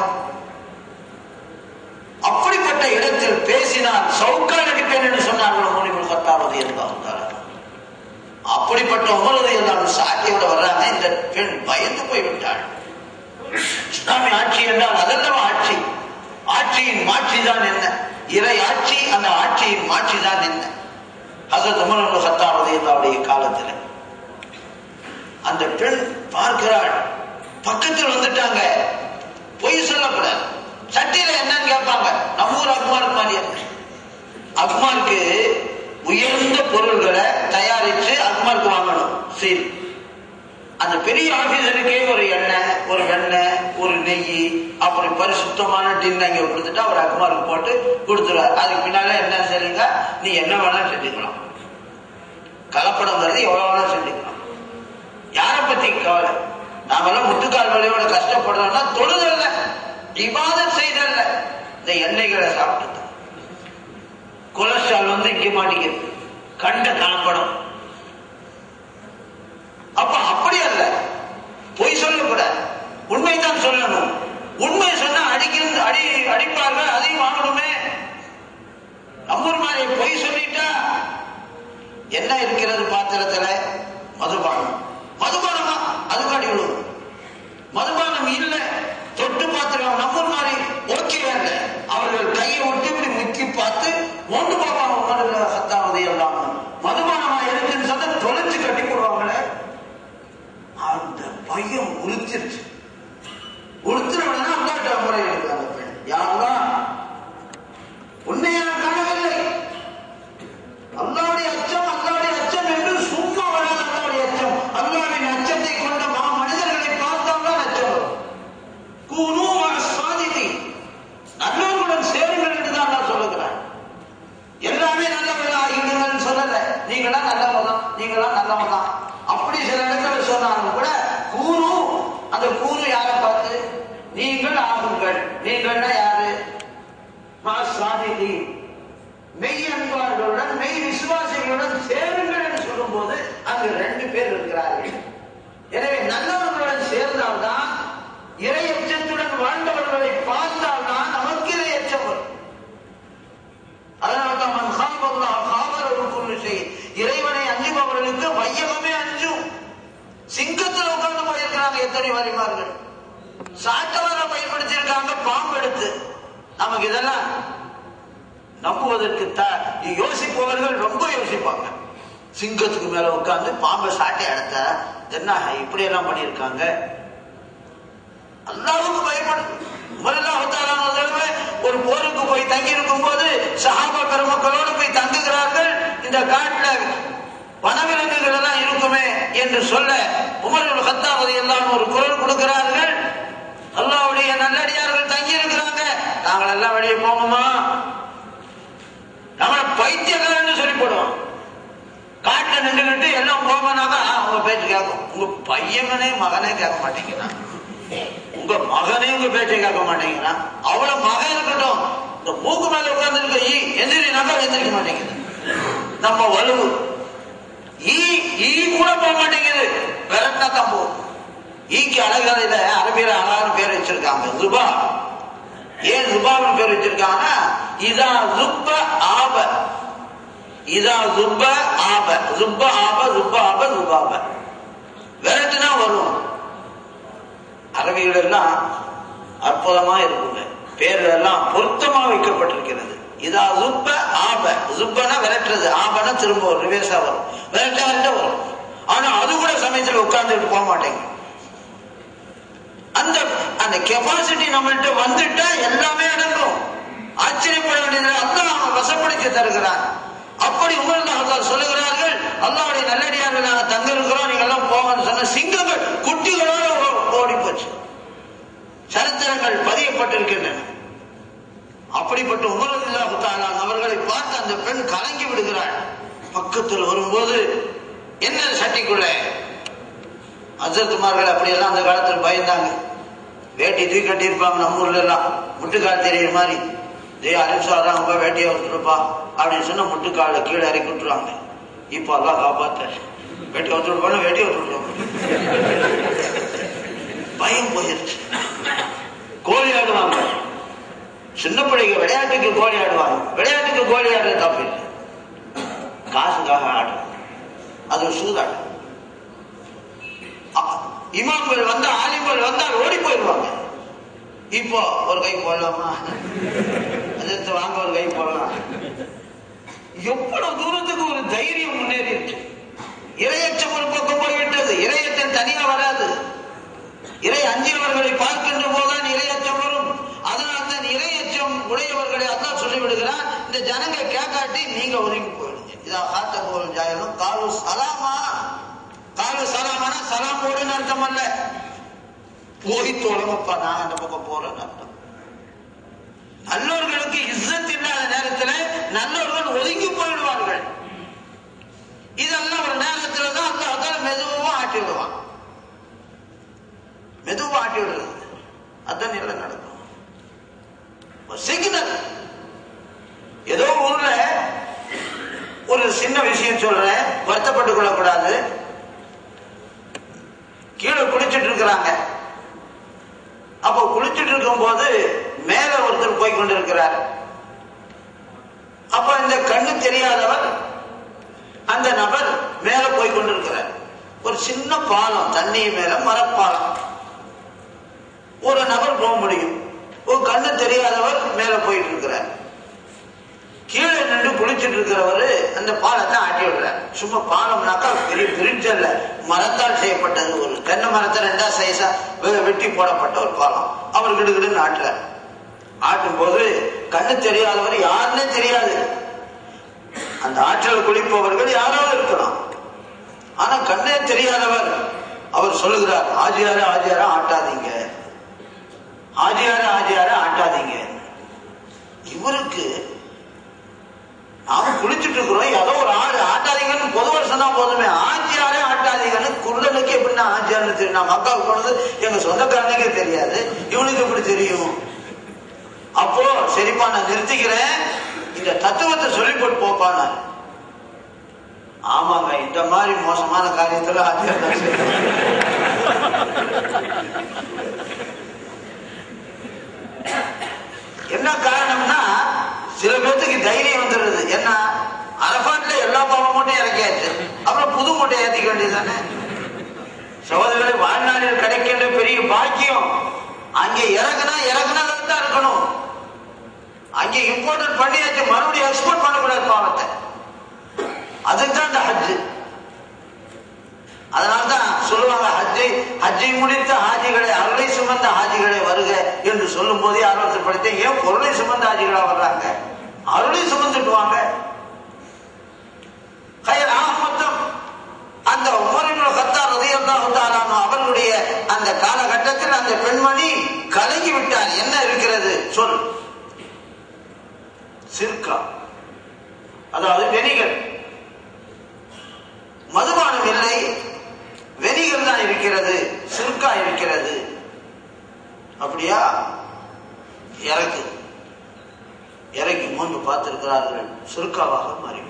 அப்படிப்பட்ட இடத்தில் பேசினால் சவுக்கால் அடிப்பேன் என்று சொன்னார்கள் முனிவர் பத்தாவது இருந்தால் அப்படிப்பட்ட உமரது இருந்தாலும் சாட்சியோட வர்றாங்க இந்த பெண் பயந்து போய்விட்டாள் இஸ்லாமிய ஆட்சி என்றால் அதெல்லாம் ஆட்சி ஆட்சியின் மாட்சி தான் என்ன இறை ஆட்சி அந்த ஆட்சியின் மாட்சி தான் என்ன ஹசரத் உமர் சத்தாவுடைய காலத்தில் அந்த பெண் பார்க்கிறாள் பக்கத்தில் வந்துட்டாங்க பொய் சொல்லக்கூடாது சட்டியில என்னன்னு கேட்பாங்க நம்ம ஊர் அக்மாருக்கு மாதிரி இருக்கு அக்மாருக்கு உயர்ந்த பொருள்களை தயாரிச்சு அக்மாருக்கு வாங்கணும் சரி அந்த பெரிய ஆபீசருக்கே ஒரு எண்ணெய் ஒரு வெண்ணெய் ஒரு நெய் அப்புறம் பரிசுத்தமான டின் அங்கே கொடுத்துட்டு அவர் அக்மாருக்கு போட்டு கொடுத்துருவார் அதுக்கு பின்னால என்ன செய்யுங்க நீ என்ன வேணாலும் செஞ்சுக்கலாம் கலப்படம் வருது எவ்வளவு வேணாலும் செஞ்சுக்கலாம் யாரை பத்தி கவலை நாமெல்லாம் முட்டுக்கால் வழியோட கஷ்டப்படுறோம்னா தொழுதல்ல இபாதத் செய்தல்ல இந்த எண்ணெய்களை சாப்பிட்டு கொலஸ்ட்ரால் வந்து இங்க மாட்டேங்குது கண்ட கலப்படம் அப்ப அப்படி அல்ல பொய் சொல்லக்கூடாது உண்மைதான் சொல்லணும் உண்மை சொன்னா அடிக்கிறது அடி அடிப்பார்கள் அதையும் வாங்கணுமே நம்மூர் மாதிரி பொய் சொல்லிட்டா என்ன இருக்கிறது பாத்திரத்துல மதுபானம் மதுபானமா அதுக்காடி விழுவும் மதுபானம் இல்லை தொட்டு பாத்திரம் நம்மூர் மாதிரி ஓகே இல்ல அவர்கள் கையை விட்டு இப்படி முக்கி பார்த்து ஒன்று பார்ப்பாங்க உமர்ல சத்தாவது எல்லாம் மதுபானமா இருக்குன்னு சொன்னா தொலைச்சு கட்டி போடுவாங்களே அந்த பையன் உளுத்திருச்சு உளுத்துறவனா அங்காட்ட முறை இருக்கு அந்த பெண் யாரெல்லாம் உன்னையா காணவில்லை அல்லாவுடைய அச்சம் அல்லாவுடைய அச்சம் என்று சும்மா வராது அல்லாவுடைய அச்சம் அல்லாவின் அச்சத்தை கொண்ட மா மனிதர்களை பார்த்தால்தான் அச்சம் வரும் கூனு சுவாதிதி நல்லவர்களுடன் சேருங்கள் என்று தான் நான் சொல்லுகிறேன் எல்லாமே நல்லவர்கள் ஆகிவிடுங்கள் சொல்லல நீங்களா நல்லவங்க தான் நீங்களா நல்லவங்க தான் அப்படி சில இடத்துல சொன்னாலும் கூட கூறு அந்த கூறு யாரை பார்த்து நீங்கள் ஆகுங்கள் நீங்கள்னா யாரு சுவாதிதி மெய் அன்பார்களுடன் மெய் விசுவாசிகளுடன் சேருங்கள் என்று சொல்லும் போது அங்கு ரெண்டு பேர் இருக்கிறார்கள் எனவே நல்லவர்களுடன் சேர்ந்தால்தான் இறை எச்சத்துடன் வாழ்ந்தவர்களை பார்த்தால்தான் நமக்கு இறை எச்சம் வரும் அதனால்தான் மன் ஹாபல்லா ஹாபர் ஒரு செய் இறைவனை அஞ்சுபவர்களுக்கு வையகமே அஞ்சும் சிங்கத்தில் உட்கார்ந்து போயிருக்கிறாங்க எத்தனை வரிமார்கள் சாட்டவரை பயன்படுத்தியிருக்காங்க பாம்பு எடுத்து நமக்கு இதெல்லாம் நம்புவதற்கு யோசிப்பவர்கள் ரொம்ப யோசிப்பாங்க சிங்கத்துக்கு மேல உட்கார்ந்து பாம்பை சாட்டை அடைத்த என்ன இப்படி எல்லாம் பண்ணியிருக்காங்க அல்லாவுக்கு பயப்படும் ஒரு போருக்கு போய் தங்கி இருக்கும் போது சஹாபா பெருமக்களோடு போய் தங்குகிறார்கள் இந்த காட்டுல வனவிலங்குகள் எல்லாம் இருக்குமே என்று சொல்ல உமர்கள் கத்தாவது எல்லாம் ஒரு குரல் கொடுக்கிறார்கள் அல்லாவுடைய நல்லடியார்கள் தங்கி இருக்கிறாங்க நாங்கள் எல்லாம் வெளியே போகணுமா நம்மள பைத்தியக்காரன்னு சொல்லி போடுவோம் காட்டுல நின்றுகிட்டு எல்லாம் போகனாக்கா அவங்க பேச்சு கேட்கும் உங்க பையனே மகனே கேட்க மாட்டேங்கிறான் உங்க மகனே உங்க பேச்சை கேட்க மாட்டேங்கிறான் அவ்வளவு மகன் இருக்கட்டும் இந்த மூக்கு மேல உட்கார்ந்து இருக்க ஈ எந்திரினாக்கா எந்திரிக்க மாட்டேங்குது நம்ம வலுவு ஈ ஈ கூட போக மாட்டேங்குது விரட்டினா தான் போகும் ஈக்கு அழகாதையில அரபியில அழகான பேர் வச்சிருக்காங்க துபா ஏன் துபாவின் பேர் வச்சிருக்காங்கன்னா இதா துப்ப ஆப இதா துப்ப ஆப துப்ப ஆப துப்ப ஆப துபாப விரட்டுனா வரும் அரபிகள் எல்லாம் அற்புதமா இருக்குங்க பேர் எல்லாம் பொருத்தமா வைக்கப்பட்டிருக்கிறது இதா துப்ப ஆப துப்பனா விரட்டுறது ஆபனா திரும்ப வரும் ரிவேர்ஸா வரும் விரட்ட விரட்ட வரும் ஆனா அது கூட சமயத்தில் உட்கார்ந்துட்டு போக மாட்டேங்க அந்த அந்த கெப்பாசிட்டி நம்மள்ட்ட வந்துட்டா எல்லாமே அடங்கும் ஆச்சரியப்பட வேண்டியது அல்லாஹ் அவன் வசப்படுத்தி தருகிறான் அப்படி உமர் சொல்லுகிறார்கள் அல்லாவுடைய நல்லடியார்கள் நாங்கள் தங்க இருக்கிறோம் நீங்க எல்லாம் போங்கன்னு சொன்ன சிங்கங்கள் குட்டிகளோட ஓடி போச்சு சரித்திரங்கள் பதியப்பட்டிருக்கின்றன அப்படிப்பட்ட உமரதில்லாஹுத்தாலா அவர்களை பார்த்து அந்த பெண் கலங்கி விடுகிறாள் பக்கத்தில் வரும்போது என்ன சட்டிக்குள்ள அசத்துமார்கள் அப்படியெல்லாம் அந்த காலத்தில் பயந்தாங்க வேட்டி தூக்கி கட்டியிருப்பாங்க நம்ம ஊர்ல எல்லாம் முட்டுக்கால் தெரியுற மாதிரி ஜெய அரிசாரா அவங்க வேட்டியை வந்துருப்பா அப்படின்னு சொன்னா முட்டுக்கால கீழே இறக்கி விட்டுருவாங்க இப்ப எல்லாம் காப்பாத்த வேட்டி வந்துருப்பாங்க வேட்டி வந்துருப்பாங்க பயம் போயிருச்சு கோழி ஆடுவாங்க சின்ன பிள்ளைங்க விளையாட்டுக்கு கோழி ஆடுவாங்க விளையாட்டுக்கு கோழி ஆடுறது தப்பு இல்லை காசுக்காக ஆடும் அது ஒரு சூதாட்டம் இமாம்கள் வந்தா ஆலிம்கள் வந்தால் ஓடி போயிடுவாங்க இப்போ ஒரு கை போடலாமா அடுத்து வாங்க ஒரு கை போடலாம் எவ்வளவு தூரத்துக்கு ஒரு தைரியம் முன்னேறி இருக்கு இரையச்சம் ஒரு பக்கம் போய்விட்டது இரையச்சம் தனியா வராது இறை அஞ்சியவர்களை பார்க்கின்ற போதுதான் இரையச்சம் வரும் அதனால் தான் இரையச்சம் உடையவர்களை அதான் சொல்லிவிடுகிறான் இந்த ஜனங்க கேட்காட்டி நீங்க ஒதுங்கி போயிடுங்க இதா காத்த போலும் ஜாயனும் காலு சலாமா காலு சலாமானா சலாம் போடுன்னு அர்த்தம் அல்ல போய் தொழங்கப்பா நான் அந்த பக்கம் போறேன்னு அர்த்தம் நல்லவர்களுக்கு இஸ்ஸத் இல்லாத நேரத்துல நல்லவர்கள் ஒதுங்கி போயிடுவார்கள் இதெல்லாம் ஒரு நேரத்துல தான் அந்த அதான் மெதுவா ஆட்டி விடுவான் மெதுவா ஆட்டி விடுறது அதான் எல்லாம் நடக்கும் ஒரு சிக்னல் ஏதோ ஊர்ல ஒரு சின்ன விஷயம் சொல்றேன் வருத்தப்பட்டுக் கொள்ளக்கூடாது கீழே குளிச்சுட்டு இருக்கிறாங்க அப்போ குளிச்சுட்டு இருக்கும் போது மேல ஒருத்தர் போய் கொண்டிருக்கிறார் அப்ப இந்த கண்ணு தெரியாதவர் அந்த நபர் மேல போய் கொண்டிருக்கிறார் ஒரு சின்ன பாலம் தண்ணி மேல மரப்பாலம் ஒரு நபர் போக முடியும் ஒரு கண்ணு தெரியாதவர் மேல போயிட்டு இருக்கிறார் கீழே நின்று குளிச்சுட்டு இருக்கிறவரு அந்த பாலத்தை ஆட்டி விடுறார் சும்மா பாலம்னாக்கா பெரிய பிரிட்ஜ் அல்ல மரத்தால் செய்யப்பட்டது ஒரு தென்னை மரத்தை ரெண்டா சைஸா வெ- வெட்டி போடப்பட்ட ஒரு பாலம் அவர் கிடுகிடுன்னு ஆட்டுறார் ஆட்டும் போது கண்ணு தெரியாதவர் யாருன்னே தெரியாது அந்த ஆற்றில் குளிப்பவர்கள் யாராவது இருக்கலாம் ஆனா கண்ணே தெரியாதவர் அவர் சொல்லுகிறார் ஆஜியார ஆஜியார ஆட்டாதீங்க ஆஜியார ஆஜியார ஆட்டாதீங்க இவருக்கு நாம குளிச்சுட்டு இருக்கிறோம் ஏதோ ஒரு ஆடு ஆட்டாதீங்கன்னு பொதுவாக சொன்னா போதுமே ஆச்சியாரே ஆட்டாதீங்கன்னு குருடனுக்கு எப்படின்னா ஆச்சியார்னு தெரியும் நம்ம அக்காவுக்கு போனது எங்க சொந்தக்காரனுக்கே தெரியாது இவனுக்கு எப்படி தெரியும் அப்போ சரிப்பா நான் நிறுத்திக்கிறேன் இந்த தத்துவத்தை சொல்லி போட்டு போப்பான ஆமாங்க இந்த மாதிரி மோசமான காரியத்துல ஆச்சியார் தான் செய்யணும். என்ன காரணம்னா சில பேர்த்துக்கு தைரியம் வந்துடுது என்ன அரபாட்ல எல்லா பாவம் மூட்டையும் இறக்கியாச்சு அப்புறம் புது மூட்டை ஏத்திக்க வேண்டியதுதானே சகோதரர்களை வாழ்நாளில் கிடைக்கின்ற பெரிய பாக்கியம் அங்கே இறங்குனா இறங்குனதா தான் இருக்கணும் அங்கே இம்போர்ட் பண்ணியாச்சு மறுபடியும் எக்ஸ்போர்ட் பண்ணக்கூடாது பாவத்தை அதுக்கு தான் இந்த ஹஜ்ஜு அதனால்தான் சொல்லுவாங்க ஹஜ்ஜை ஹஜ்ஜை முடித்த ஹாஜிகளை அருளை சுமந்த ஹாஜிகளை வருக என்று சொல்லும் போதே ஆர்வத்தைப்படுத்தி ஏன் பொருளை சுமந்த ஹாஜிகளா வர்றாங்க அருளை சுமந்துட்டு வாங்க கயர் ஆக மொத்தம் அந்த உமரின் கத்தார் ரதியல்லாஹு அவர்களுடைய அந்த காலகட்டத்தில் அந்த பெண்மணி கலங்கி விட்டார் என்ன இருக்கிறது சொல் சிற்கா அதாவது வெனிகள் மதுபானம் இல்லை வெறிகள் தான் இருக்கிறது சிறுக்கா இருக்கிறது அப்படியா இறக்கு இறக்கி மூன்று பார்த்திருக்கிறார்கள் சிறுக்காவாக மாறிவிட்டது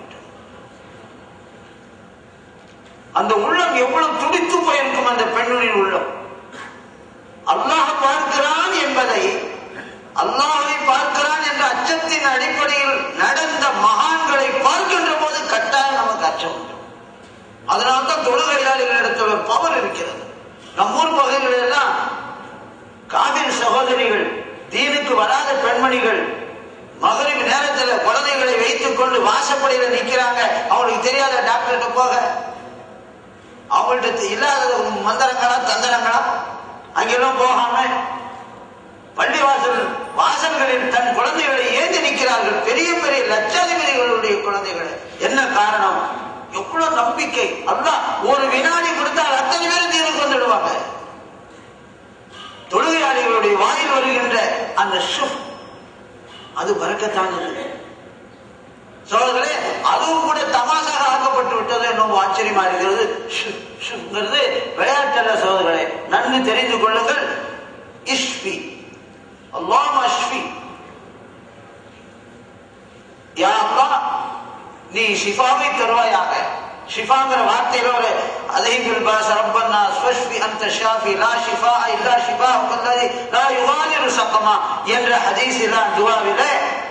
அந்த உள்ளம் எவ்வளவு துடித்து போயிருக்கும் அந்த பெண்ணின் உள்ளம் அல்லாஹ் பார்க்கிறான் என்பதை அல்லாஹை பார்க்கிறான் என்ற அச்சத்தின் அடிப்படையில் நடந்த மகான்களை பார்க்கின்ற போது கட்டாயம் நமக்கு அச்சம் உண்டு அதனால்தான் தொழுகையாளிகளிடத்துல பவர் இருக்கிறது நம்ம ஊர் பகுதிகளில் எல்லாம் காவிரி சகோதரிகள் தீனுக்கு வராத பெண்மணிகள் மகரின் நேரத்தில் குழந்தைகளை வைத்துக் கொண்டு வாசப்படியில நிக்கிறாங்க அவங்களுக்கு தெரியாத டாக்டர்கிட்ட போக அவங்கள்ட்ட இல்லாத மந்திரங்களா தந்திரங்களா அங்கெல்லாம் போகாம பள்ளிவாசல் வாசல்களில் தன் குழந்தைகளை ஏந்தி நிற்கிறார்கள் பெரிய பெரிய லட்சாதிபதிகளுடைய குழந்தைகள் என்ன காரணம் எவ்வளவு நம்பிக்கை அல்லாஹ் ஒரு வினாடி கொடுத்தால் அத்தனை பேரும் தீர்வு வந்துடுவாங்க தொழுகையாளிகளுடைய வாயில் வருகின்ற அந்த ஷுப் அது பறக்கத்தானது சோழர்களே அதுவும் கூட தமாசாக ஆக்கப்பட்டு விட்டது என்னவோ ஆச்சரியமா இருக்கிறது ஷு, ஷுங்கிறது விளையாட்டல்ல சோதர்களே நன்கு தெரிந்து கொள்ளுங்கள் இஷ்பி அல்லாஹ் அஷ்பி யா அல்லாஹ் நீ ஷிஃபாவை தருவாயாக ஷிஃபாங்கிற வார்த்தையில ஒரு அதைபில் பாஸ் ரப்பன்னா ஸ்வஷ்பி அந்த ஷாஃபி லா ஷிஃபா இல்லா ஷிஃபா கல்லதி லா யுகாதிரு சக்கமா என்ற ஹதீஸிலா துவாவிலே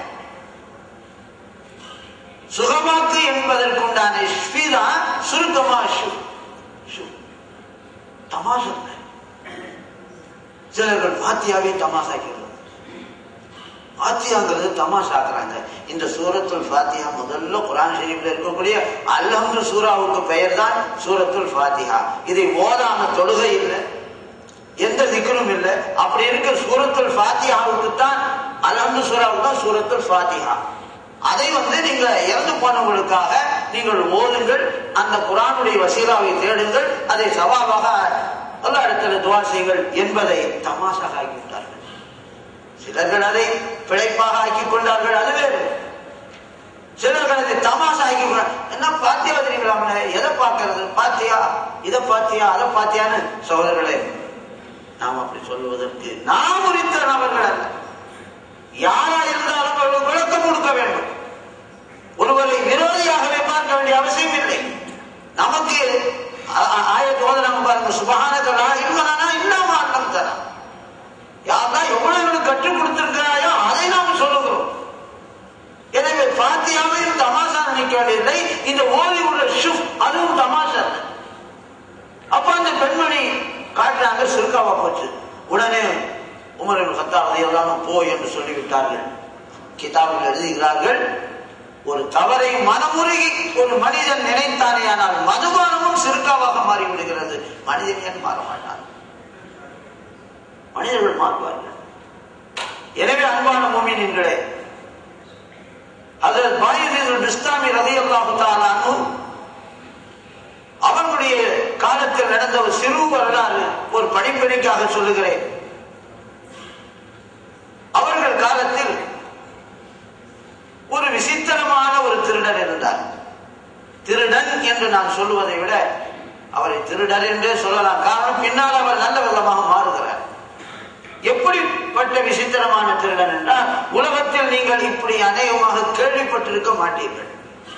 சுகமாக்கு என்பதற்குண்டான ஷ்பி தான் சுருக்கமா ஷு ஷு தமாஷா சிலர்கள் பாத்தியாவே தமாசாக்கிறது ஃபாத்தியாங்கிறது தமாஷாக்குறாங்க இந்த சூரத்துல் ஃபாத்தியா முதல்ல குரான் ஷெரீஃப்ல இருக்கக்கூடிய அல்ஹம்து சூராவுக்கு பெயர் தான் சூரத்துல் ஃபாத்திஹா இதை ஓதாம தொழுகை இல்லை எந்த திக்கரும் இல்லை அப்படி இருக்க சூரத்துல் ஃபாத்தியாவுக்கு தான் அல்ஹம்து சூராவுக்கு தான் சூரத்துல் ஃபாத்திஹா அதை வந்து நீங்க இறந்து போனவங்களுக்காக நீங்கள் ஓதுங்கள் அந்த குரானுடைய வசீலாவை தேடுங்கள் அதை சவாவாக அல்ல இடத்துல துவா செய்யுங்கள் என்பதை தமாஷாக ஆக்கிவிட்டார்கள் சிலர்கள் அதை பிழைப்பாக ஆக்கிக் கொண்டார்கள் அது வேறு சிலர்கள் அதை தமாஷா ஆக்கி என்ன பாத்தியா தெரியுங்களாமல எதை பார்க்கறது பாத்தியா இதை பாத்தியா அதை பாத்தியான்னு சகோதரர்களே நாம் அப்படி சொல்லுவதற்கு நாம் உரித்த நபர்கள் அல்ல யாரா இருந்தாலும் அவர்கள் விளக்கம் கொடுக்க வேண்டும் ஒருவரை விரோதியாகவே பார்க்க வேண்டிய அவசியம் இல்லை நமக்கு ஆயத்தோத நம்ம பாருங்க சுபகானங்களா இல்லதானா இல்லாம அர்த்தம் தரா யாரெல்லாம் எவ்வளவு எங்களுக்கு கற்றுக் கொடுத்திருக்கிறாயோ அதை நாம் சொல்லுகிறோம் எனவே பாத்தியாவையும் தமாஷா நினைக்க வேண்டியதில்லை இந்த ஓதி உள்ள ஷுப் அதுவும் தமாஷா அப்ப அந்த பெண்மணி காட்டுறாங்க சுருக்காவா போச்சு உடனே உமரின் கத்தாவது எல்லாம் போ என்று சொல்லிவிட்டார்கள் கிதாபில் எழுதுகிறார்கள் ஒரு தவறை மனமுருகி ஒரு மனிதன் நினைத்தானே ஆனால் மதுபானமும் சிறுக்காவாக மாறிவிடுகிறது மனிதன் ஏன் மாற மாட்டான் மனிதர்கள் மாறுவார்கள் எனவே அன்பான மூமின்களே அதில் பாயுதீன் இஸ்லாமி ரதி அல்லாஹு அவர்களுடைய காலத்தில் நடந்த ஒரு சிறு வரலாறு ஒரு படிப்பினைக்காக சொல்லுகிறேன் அவர்கள் காலத்தில் ஒரு விசித்திரமான ஒரு திருடன் இருந்தார் திருடன் என்று நான் சொல்லுவதை விட அவரை திருடர் என்றே சொல்லலாம் காரணம் பின்னால் அவர் நல்ல விதமாக மாறுகிறார் எப்படிப்பட்ட விசித்திரமான திருடன் என்றால் உலகத்தில் நீங்கள் இப்படி அநேகமாக கேள்விப்பட்டிருக்க மாட்டீர்கள்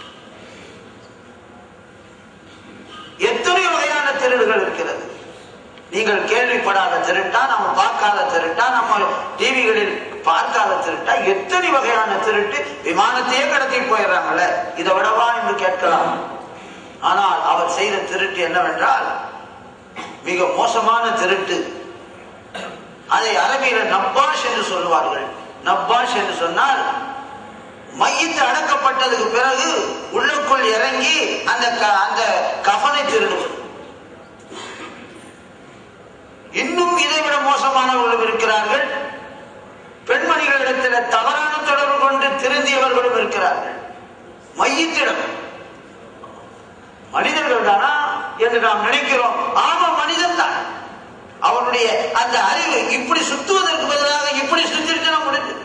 எத்தனை வகையான திருடுகள் இருக்கிறது நீங்கள் கேள்விப்படாத திருட்டா நம்ம பார்க்காத திருட்டா நம்ம டிவிகளில் பார்க்காத திருட்டா எத்தனை வகையான திருட்டு விமானத்தையே கடத்தி போயிடுறாங்கல்ல இதை விடவா என்று கேட்கலாம் ஆனால் அவர் செய்த திருட்டு என்னவென்றால் மிக மோசமான திருட்டு அதை அரபியில நப்பாஷ் என்று சொல்லுவார்கள் நப்பாஷ் என்று சொன்னால் மையத்து அடக்கப்பட்டதுக்கு பிறகு உள்ளுக்குள் இறங்கி அந்த அந்த கஃனை திருடுவது இன்னும் இதை விட மோசமானவர்களும் இருக்கிறார்கள் பெண்மணிகளிடத்தில் தவறான தொடர்பு கொண்டு திருந்தியவர்களும் இருக்கிறார்கள் மையத்திடம் மனிதர்கள் தானா என்று நாம் நினைக்கிறோம் ஆமா மனிதன் தான் அவனுடைய அந்த அறிவு இப்படி சுத்துவதற்கு பதிலாக இப்படி சுத்திருச்சுனா முடிஞ்சது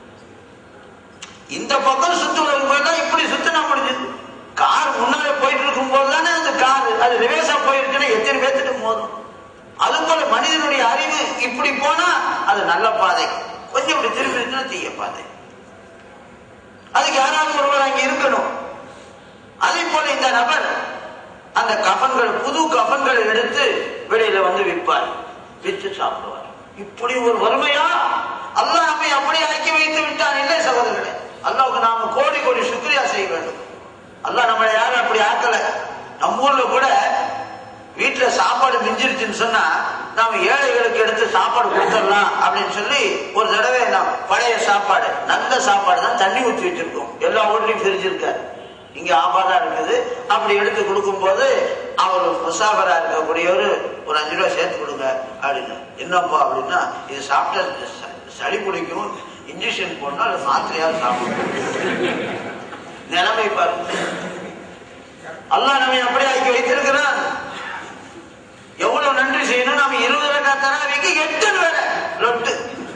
இந்த பக்கம் சுத்துவதற்கு பதிலாக இப்படி சுத்தினா முடிஞ்சது கார் முன்னாலே போயிட்டு இருக்கும் போது தானே அந்த கார் அது ரிவேர்ஸா போயிருக்குன்னா எத்தனை பேர்த்துட்டு மோதும் அது போல மனிதனுடைய அறிவு இப்படி போனா அது நல்ல பாதை கொஞ்சம் இப்படி திரும்பி இருக்குன்னா தீய பாதை அதுக்கு யாராவது ஒருவர் அங்க இருக்கணும் அதே போல இந்த நபர் அந்த கஃன்கள் புது கஃன்களை எடுத்து வெளியில வந்து விற்பார் விற்று சாப்பிடுவார் இப்படி ஒரு வறுமையா அல்லாஹ் நம்மை அப்படி ஆக்கி வைத்து விட்டான் இல்லை சகோதரர்களே அல்லாவுக்கு நாம கோடி கோடி சுக்ரியா செய்ய வேண்டும் அல்லாஹ் நம்மளை யாரும் அப்படி ஆக்கல நம்ம ஊர்ல கூட வீட்டுல சாப்பாடு மிஞ்சிருச்சுன்னு சொன்னா நாம ஏழைகளுக்கு எடுத்து சாப்பாடு கொடுத்துடலாம் அப்படின்னு சொல்லி ஒரு தடவை நாம் பழைய சாப்பாடு நல்ல சாப்பாடு தான் தண்ணி ஊற்றி வச்சிருக்கோம் எல்லா ஊர்லயும் பிரிச்சிருக்காரு இங்க ஆபாதா இருக்குது அப்படி எடுத்து கொடுக்கும் போது அவர் முசாபரா இருக்கக்கூடியவர் ஒரு அஞ்சு ரூபா சேர்த்து கொடுங்க அப்படின்னு என்னப்பா அப்படின்னா இது சாப்பிட்ட சளி பிடிக்கும் இன்ஜெக்ஷன் போடணும் அது மாத்திரையாவது சாப்பிடணும் நிலைமை பாருங்க அல்லாஹ் நம்மை அப்படி ஆக்கி வைத்திருக்கிறான் எவ்வளவு நன்றி செய்யணும் நாம இருபது ரக்கா தராவிக்கு எட்டு வேலை லொட்டு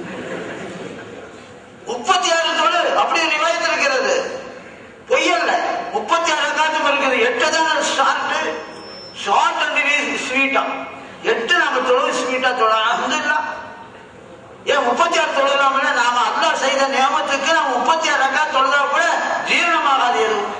முப்பத்தி ஆறு தொழு அப்படி ஒரு ரிவாயத்து இருக்கிறது பொய்யல்ல முப்பத்தி ஆறு காத்தும் இருக்குது எட்டு தான் ஷார்ட் ஷார்ட் அண்ட் ஸ்வீட்டா எட்டு நாம தொழுவு ஸ்வீட்டா தொழ அஹமதுல்லா ஏன் முப்பத்தி ஆறு தொழுதாமல நாம அல்லாஹ் செய்த நியமத்துக்கு நாம முப்பத்தி ஆறு ரக்கா தொழுதா கூட ஜீரணமாகாது எதுவும்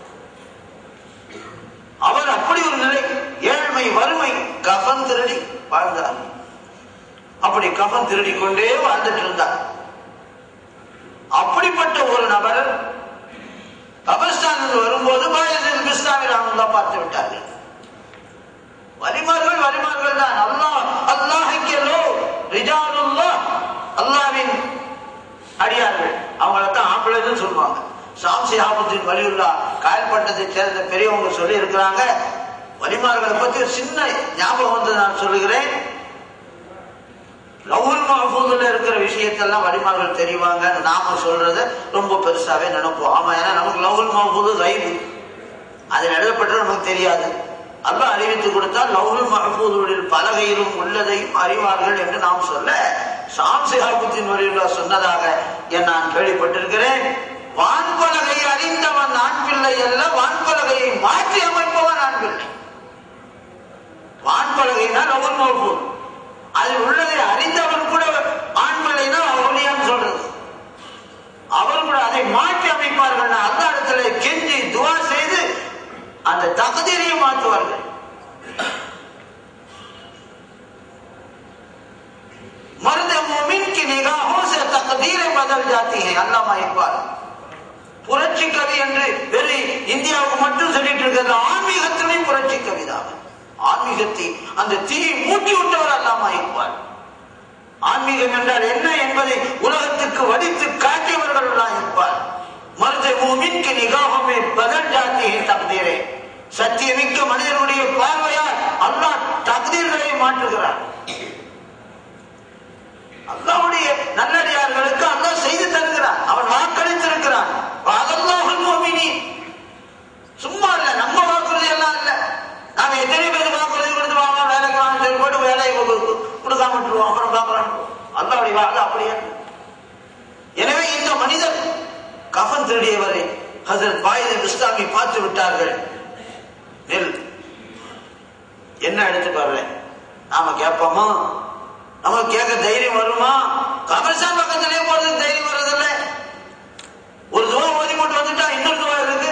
அவர் அப்படி ஒரு நிலை ஏழ்மை வறுமை கஃன் திருடி வாழ்ந்தார் அப்படி கஃன் திருடி கொண்டே வாழ்ந்துட்டு இருந்தார் அப்படிப்பட்ட ஒரு நபர் கபஸ்தானில் வரும்போது பாயசில் பிஸ்தாவில் அவங்க பார்த்து விட்டார்கள் வலிமார்கள் வலிமார்கள் தான் அல்லாஹ் அல்லாஹிக்கலோ ரிஜாலுல்லா அல்லாவின் அடியார்கள் அவங்கள தான் ஆம்பளைன்னு சொல்லுவாங்க சாம்சி ஆபத்தின் வலியுள்ளா காயல்பட்டத்தை சேர்ந்த பெரியவங்க சொல்லி இருக்கிறாங்க வலிமார்களை பத்தி ஒரு சின்ன ஞாபகம் வந்து நான் சொல்லுகிறேன் லவுல் மஹபூதுல இருக்கிற விஷயத்தெல்லாம் வலிமார்கள் தெரிவாங்க நாம சொல்றத ரொம்ப பெருசாவே நினைப்போம் ஆமா ஏன்னா நமக்கு லவுல் மஹபூது ரைவு அதில் எழுதப்பட்டது நமக்கு தெரியாது அல்ல அறிவித்து கொடுத்தால் லவுல் மஹபூதுடைய பலகையிலும் உள்ளதையும் அறிவார்கள் என்று நாம் சொல்ல சாம்சிஹாபுத்தின் வழியுள்ள சொன்னதாக என் நான் கேள்விப்பட்டிருக்கிறேன் வான்பலகை அறிந்தவன் ஆண் பிள்ளை அல்ல வான்பலகையை மாற்றி அமைப்பவன் ஆண் பிள்ளை வான்பலகைனா லவுல் மஹபூத் அதில் உள்ளதை அறிந்தவன் கூட ஆண் பிள்ளைனா அவளியான்னு சொல்றது அவர் கூட அதை மாற்றி அமைப்பார்கள் அந்த இடத்துல கெஞ்சி துவா செய்து அந்த தகுதியை மாற்றுவார்கள் मर्द मोमिन की निगाहों से तकदीरें बदल जाती हैं अल्लामा इकबाल புரட்சி கவி என்று வெறும் இந்தியாவுக்கு மட்டும் சொல்லிட்டு இருக்கிறது ஆன்மீகத்திலையும் புரட்சி கவிதான் ஆன்மீகத்தை அந்த தீயை மூட்டி விட்டவர் அல்லாமா இக்பால் ஆன்மீகம் என்றால் என்ன என்பதை உலகத்துக்கு வடித்து காட்டியவர்கள் தான் இக்பால் மருத மூமின்க்கு நிகாகமே பதல் ஜாத்தியை தகுதீரே சத்தியமிக்க மனிதனுடைய பார்வையால் அல்லாஹ் தகுதீர்களை மாற்றுகிறார் அல்லாவுடைய நல்லடியார்களுக்கு அல்லாஹ் செய்து தருகிறான் அவன் வாக்களித்திருக்கிறான் அதல்லாஹுல் மோமினி சும்மா இல்ல நம்ம வாக்குறுதி எல்லாம் இல்ல நாம எத்தனை பேர் வாக்குறுதி கொடுத்து வாங்க வேலைக்கு வாங்க சொல்லி போட்டு வேலையை கொடு- கொடுக்காம விட்டுருவோம் அப்புறம் பார்க்கலாம் அல்லாவுடைய வாக்கு அப்படியே எனவே இந்த மனிதர் கஃன் திருடியவரை ஹசரத் பாயிதர் இஸ்லாமி பார்த்து விட்டார்கள் நெல் என்ன எடுத்து பாருங்க நாம கேட்போமா நமக்கு கேட்க தைரியம் வருமா கமர்ஷான் பக்கத்திலே போறதுக்கு தைரியம் வர்றதில்ல ஒரு தூரம் ஓதி போட்டு வந்துட்டா இன்னொரு தூரம் இருக்கு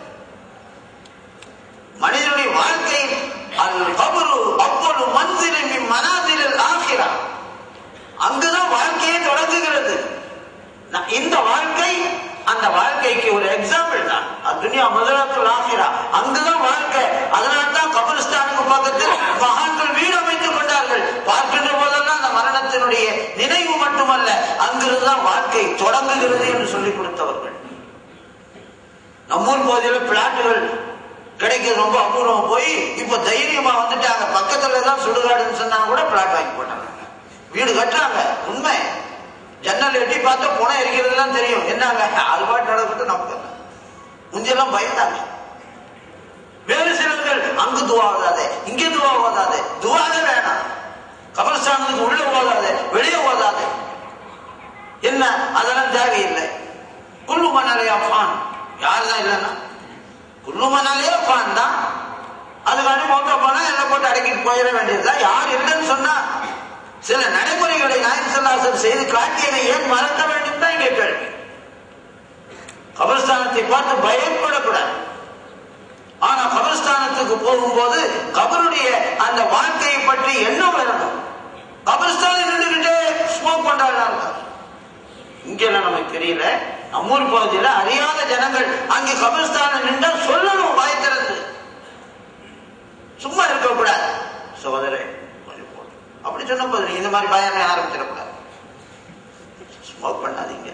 மனிதனுடைய வாழ்க்கை அல் கபரு அவ்வளவு மந்திரி மனாதிரில் ஆகிறா அங்குதான் வாழ்க்கையே தொடங்குகிறது ந- இந்த வாழ்க்கை அந்த வாழ்க்கைக்கு ஒரு எக்ஸாம்பிள் தான் துனியா முதலாத்துல ஆகிறா அங்குதான் வாழ்க்கை அதனால தான் கபரிஸ்தானுக்கு பக்கத்தில் மகான்கள் வீடு அமைத்துக் கொண்டார்கள் பார்க்கின்ற போதெல்லாம் அந்த மரணத்தினுடைய நினைவு மட்டுமல்ல அங்கிருந்து தான் வாழ்க்கை தொடங்குகிறது என்று சொல்லிக் கொடுத்தவர்கள் நம்மூர் பகுதியில் பிளாட்டுகள் கிடைக்கிறது ரொம்ப அபூர்வம் போய் இப்ப தைரியமா வந்துட்டாங்க பக்கத்துல தான் சுடுகாடுன்னு சொன்னாங்க கூட பிளாட் வாங்கி போட்டாங்க வீடு கட்டுறாங்க உண்மை ஜன்னல் எட்டி பார்த்தா புணம் இருக்கிறதுலாம் தெரியும் என்னங்க அது பாட்டு நடக்கட்டும் நமக்கு என்ன முஞ்செல்லாம் பயந்தாங்க வேறு சிலர்கள் அங்கு துவா ஓதாதே இங்கே துவா ஓதாதே துவாவே வேணாம் கபர்ஸ்தானத்துக்கு உள்ள ஓதாதே வெளியே ஓதாதே என்ன அதெல்லாம் தேவையில்லை குல்லு மணலையா ஃபான் யார் தான் இல்லைன்னா குல்லு மணலையா ஃபான் தான் அதுக்காண்டி மொத்த போனா எல்லாம் போட்டு அடக்கிட்டு போயிட வேண்டியதுதான் யார் இல்லைன்னு சொன்னா சில நடைமுறைகளை நாயம் சொல்லாசர் செய்து காட்டியதை ஏன் மறக்க வேண்டும் தான் இங்கே கேள்வி கபர்ஸ்தானத்தை பார்த்து பயப்படக்கூடாது ஆனா கபர்ஸ்தானத்துக்கு போகும்போது கபருடைய அந்த வாழ்க்கையை பற்றி எண்ணம் வரணும் கபர்ஸ்தானில் நின்றுகிட்டே ஸ்மோக் பண்றாங்க இங்கெல்லாம் நமக்கு தெரியல நம்மூர் பகுதியில அறியாத ஜனங்கள் அங்கே கபர்ஸ்தானில் நின்றா சொல்லணும் வாய் திறந்து சும்மா இருக்கக்கூடாது சகோதரே கொஞ்சம் போடு. அப்படி சொன்ன போது இந்த மாதிரி பயமே ஆரம்பிச்சிடக்கூடாது ஸ்மோக் பண்ணாதீங்க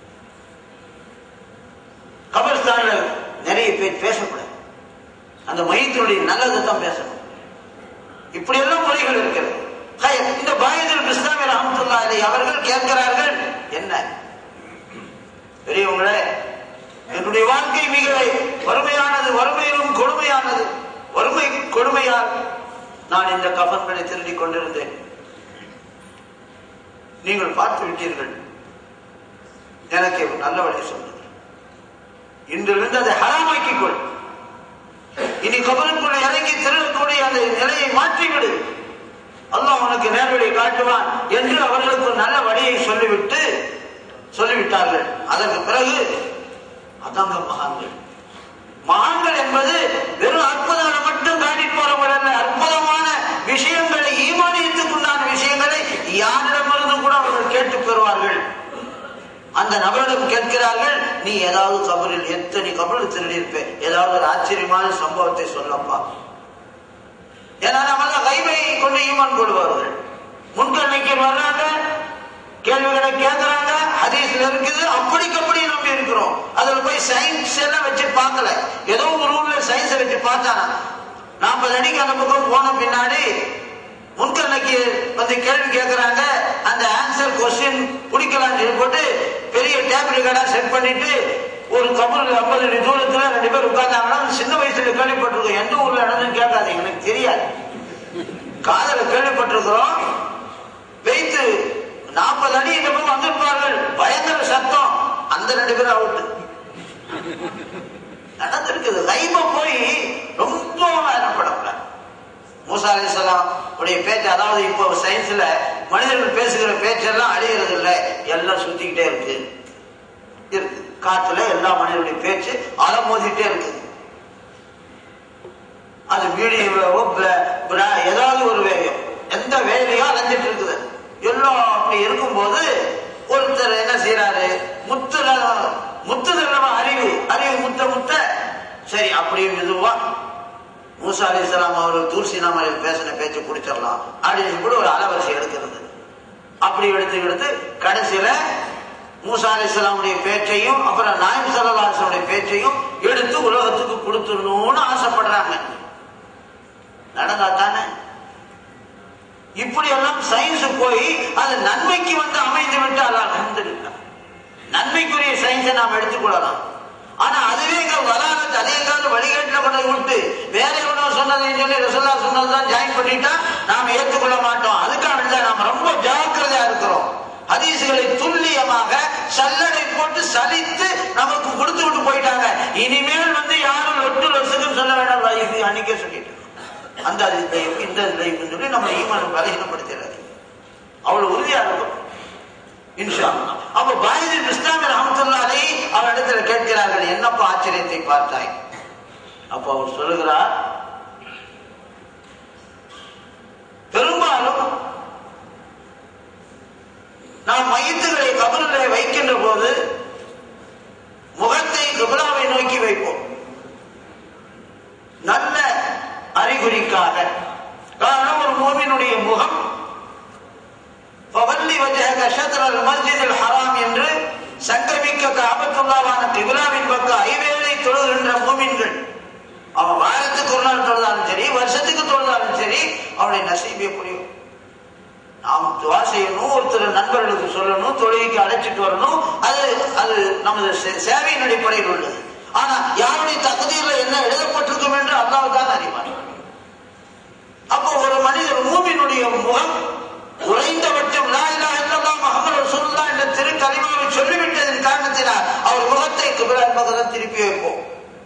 கபர்ஸ்தான்ல நிறைய பேர் பேசக்கூடாது அந்த மையத்தினுடைய நல்லதை தான் பேசணும் இப்படி எல்லாம் முறைகள் இருக்கிறது ஹை, இந்த பாயதில் இஸ்லாமிய ரஹமத்துல்லா அலி அவர்கள் கேட்கிறார்கள் என்ன பெரியவங்களே என்னுடைய வாழ்க்கை மிக வறுமையானது வறுமையிலும் கொடுமையானது வறுமை கொடுமையால் நான் இந்த கஃன்களை திருடிக் கொண்டிருந்தேன் நீங்கள் பார்த்து விட்டீர்கள் எனக்கு ஒரு நல்ல வழி சொல்லுங்கள் இன்றிலிருந்து அதை ஹராமாக்கிக் கொள் இனி கபருக்குள்ள இறங்கி திருடக்கூடிய அந்த நிலையை மாற்றிவிடு அல்லாஹ் உனக்கு நேர்வழியை காட்டுவான் என்று அவர்களுக்கு ஒரு நல்ல வழியை சொல்லிவிட்டு சொல்லிவிட்டார்கள் அதற்கு பிறகு அதாங்க மகான்கள் மகான்கள் என்பது வெறும் அற்புதங்களை மட்டும் காட்டிட்டு போறவர்கள் அல்ல அற்புதமான விஷயங்களை ஈமானியத்துக்கு உண்டான விஷயங்களை யாரிடமிருந்து கூட அவர்கள் கேட்டு பெறுவார்கள் அந்த நபரிடம் கேட்கிறார்கள் நீ ஏதாவது கபரில் எத்தனை கபரில் திருடியிருப்பேன் ஏதாவது ஒரு ஆச்சரியமான சம்பவத்தை சொல்லப்பா ஏன்னா நம்ம கைவை கொண்டு ஈமான் கொள்வார்கள் முன்கண்ணைக்கு வர்றாங்க கேள்விகளை கேட்கறாங்க ஹதீஸ்ல இருக்குது அப்படிக்கு அப்படி நம்பி இருக்கிறோம் அதுல போய் சயின்ஸ் எல்லாம் வச்சு பார்க்கல ஏதோ ஒரு ஊர்ல சயின்ஸை வச்சு பார்த்தானா நாற்பது அடிக்கு அந்த பக்கம் போன பின்னாடி முன்கரணைக்கு வந்து கேள்வி கேட்கறாங்க அந்த ஆன்சர் கொஸ்டின் பிடிக்கலாம்னு சொல்லி போட்டு பெரிய டேப் ரெக்கார்டா செட் பண்ணிட்டு ஒரு கபூர் ஐம்பது அடி தூரத்துல ரெண்டு பேர் உட்கார்ந்தாங்கன்னா சின்ன வயசுல கேள்விப்பட்டிருக்கோம் எந்த ஊர்ல நடந்துன்னு கேட்காது எனக்கு தெரியாது காதல கேள்விப்பட்டிருக்கிறோம் வைத்து நாற்பது அடி இந்த பக்கம் வந்திருப்பார்கள் பயங்கர சத்தம் அந்த ரெண்டு பேரும் அவுட்டு நடந்திருக்குது கைப போய் ரொம்ப வேதனைப்படக்கூடாது மூசா அலிசலாம் உடைய பேச்சு அதாவது இப்போ சயின்ஸ்ல மனிதர்கள் பேசுகிற பேச்செல்லாம் அழிகிறது இல்லை எல்லாம் சுத்திக்கிட்டே இருக்கு இருக்கு காத்துல எல்லா மனிதனுடைய பேச்சு அலமோதிட்டே இருக்குது அது வீடியோவோ ஏதாவது ஒரு வேகம் எந்த வேலையோ அலைஞ்சிட்டு இருக்குது எல்லாம் அப்படி இருக்கும்போது ஒருத்தர் என்ன செய்யறாரு முத்து முத்து அறிவு அறிவு முத்த முத்த சரி அப்படியே மெதுவா மூசா அலி இஸ்லாம் அவர்கள் தூர்சினா மலையில் பேசின பேச்சு பிடிச்சிடலாம் அப்படின்னு கூட ஒரு அலவரிசை எடுக்கிறது அப்படி எடுத்து எடுத்து கடைசியில மூசா அலி இஸ்லாமுடைய பேச்சையும் அப்புறம் நாயம் சல்லாசனுடைய பேச்சையும் எடுத்து உலகத்துக்கு கொடுத்துடணும்னு ஆசைப்படுறாங்க நடந்தா தானே இப்படி எல்லாம் சயின்ஸ் போய் அது நன்மைக்கு வந்து அமைந்து விட்டால் அலமதுல்லா நன்மைக்குரிய சயின்ஸை நாம் எடுத்துக்கொள்ளலாம் ஆனா அதுவே எங்க வராது அதே கால வழிகாட்டில கொண்டு விட்டு வேற எவனோ சொன்னதையும் சொல்லி ரசல்லா சொன்னதுதான் ஜாயின் பண்ணிட்டா நாம் ஏற்றுக்கொள்ள மாட்டோம் அதுக்காக தான் நாம் ரொம்ப ஜாக்கிரதையா இருக்கிறோம் ஹதீசுகளை துல்லியமாக சல்லடை போட்டு சலித்து நமக்கு கொடுத்து விட்டு போயிட்டாங்க இனிமேல் வந்து யாரும் லொட்டு லொசுக்குன்னு சொல்ல வேண்டாம் இது அன்னைக்கே சொல்லிட்டு அந்த லைஃப் இந்த லைஃப் சொல்லி நம்ம ஈமான் பலகீனப்படுத்துறது அவ்வளவு உறுதியா இருக்கும் இன்ஷா அப்ப பாயிதின் இஸ்லாமி ரஹமத்துல்லாலே அவர் இடத்துல கேட்கிறார்கள் என்னப்பா ஆச்சரியத்தை பார்த்தாய் அப்ப அவர் சொல்லுகிறார் பெரும்பாலும் நாம் மையத்துகளை கபரிலே வைக்கின்ற போது முகத்தை கிபிலாவை நோக்கி வைப்போம் நல்ல அறிகுறிக்காக காரணம் ஒரு மோமினுடைய முகம் பவல்லி வஜக ஷத்ரல் மஸ்ஜிதில் ஹராம் என்று சங்கமிக்க காபத்துல்லாவான கிபிலாவின் பக்கம் ஐவேளை தொழுகின்ற மூமின்கள் அவன் வாரத்துக்கு ஒரு நாள் தொழுதாலும் சரி வருஷத்துக்கு தொழுதாலும் சரி அவனுடைய நசீபே புரியும் நாம் துவா செய்யணும் ஒருத்தர் நண்பர்களுக்கு சொல்லணும் தொழுகைக்கு அழைச்சிட்டு வரணும் அது அது நமது சேவையின் அடிப்படையில் உள்ளது ஆனா யாருடைய தகுதியில என்ன எழுதப்பட்டிருக்கும் என்று அல்லாஹ் தான் அறிவான் அப்போ ஒரு மனிதர் மூமினுடைய முகம் குறைந்தபட்சம் லா இலாஹ இல்லல்லாஹ் முஹம்மது ரசூலுல்லாஹ் என்ற திரு கலிமாவை சொல்லிவிட்டதன் காரணத்தினால் அவர் முகத்தை கிபிலான் பக்கத்தில் திருப்பி வைப்போம்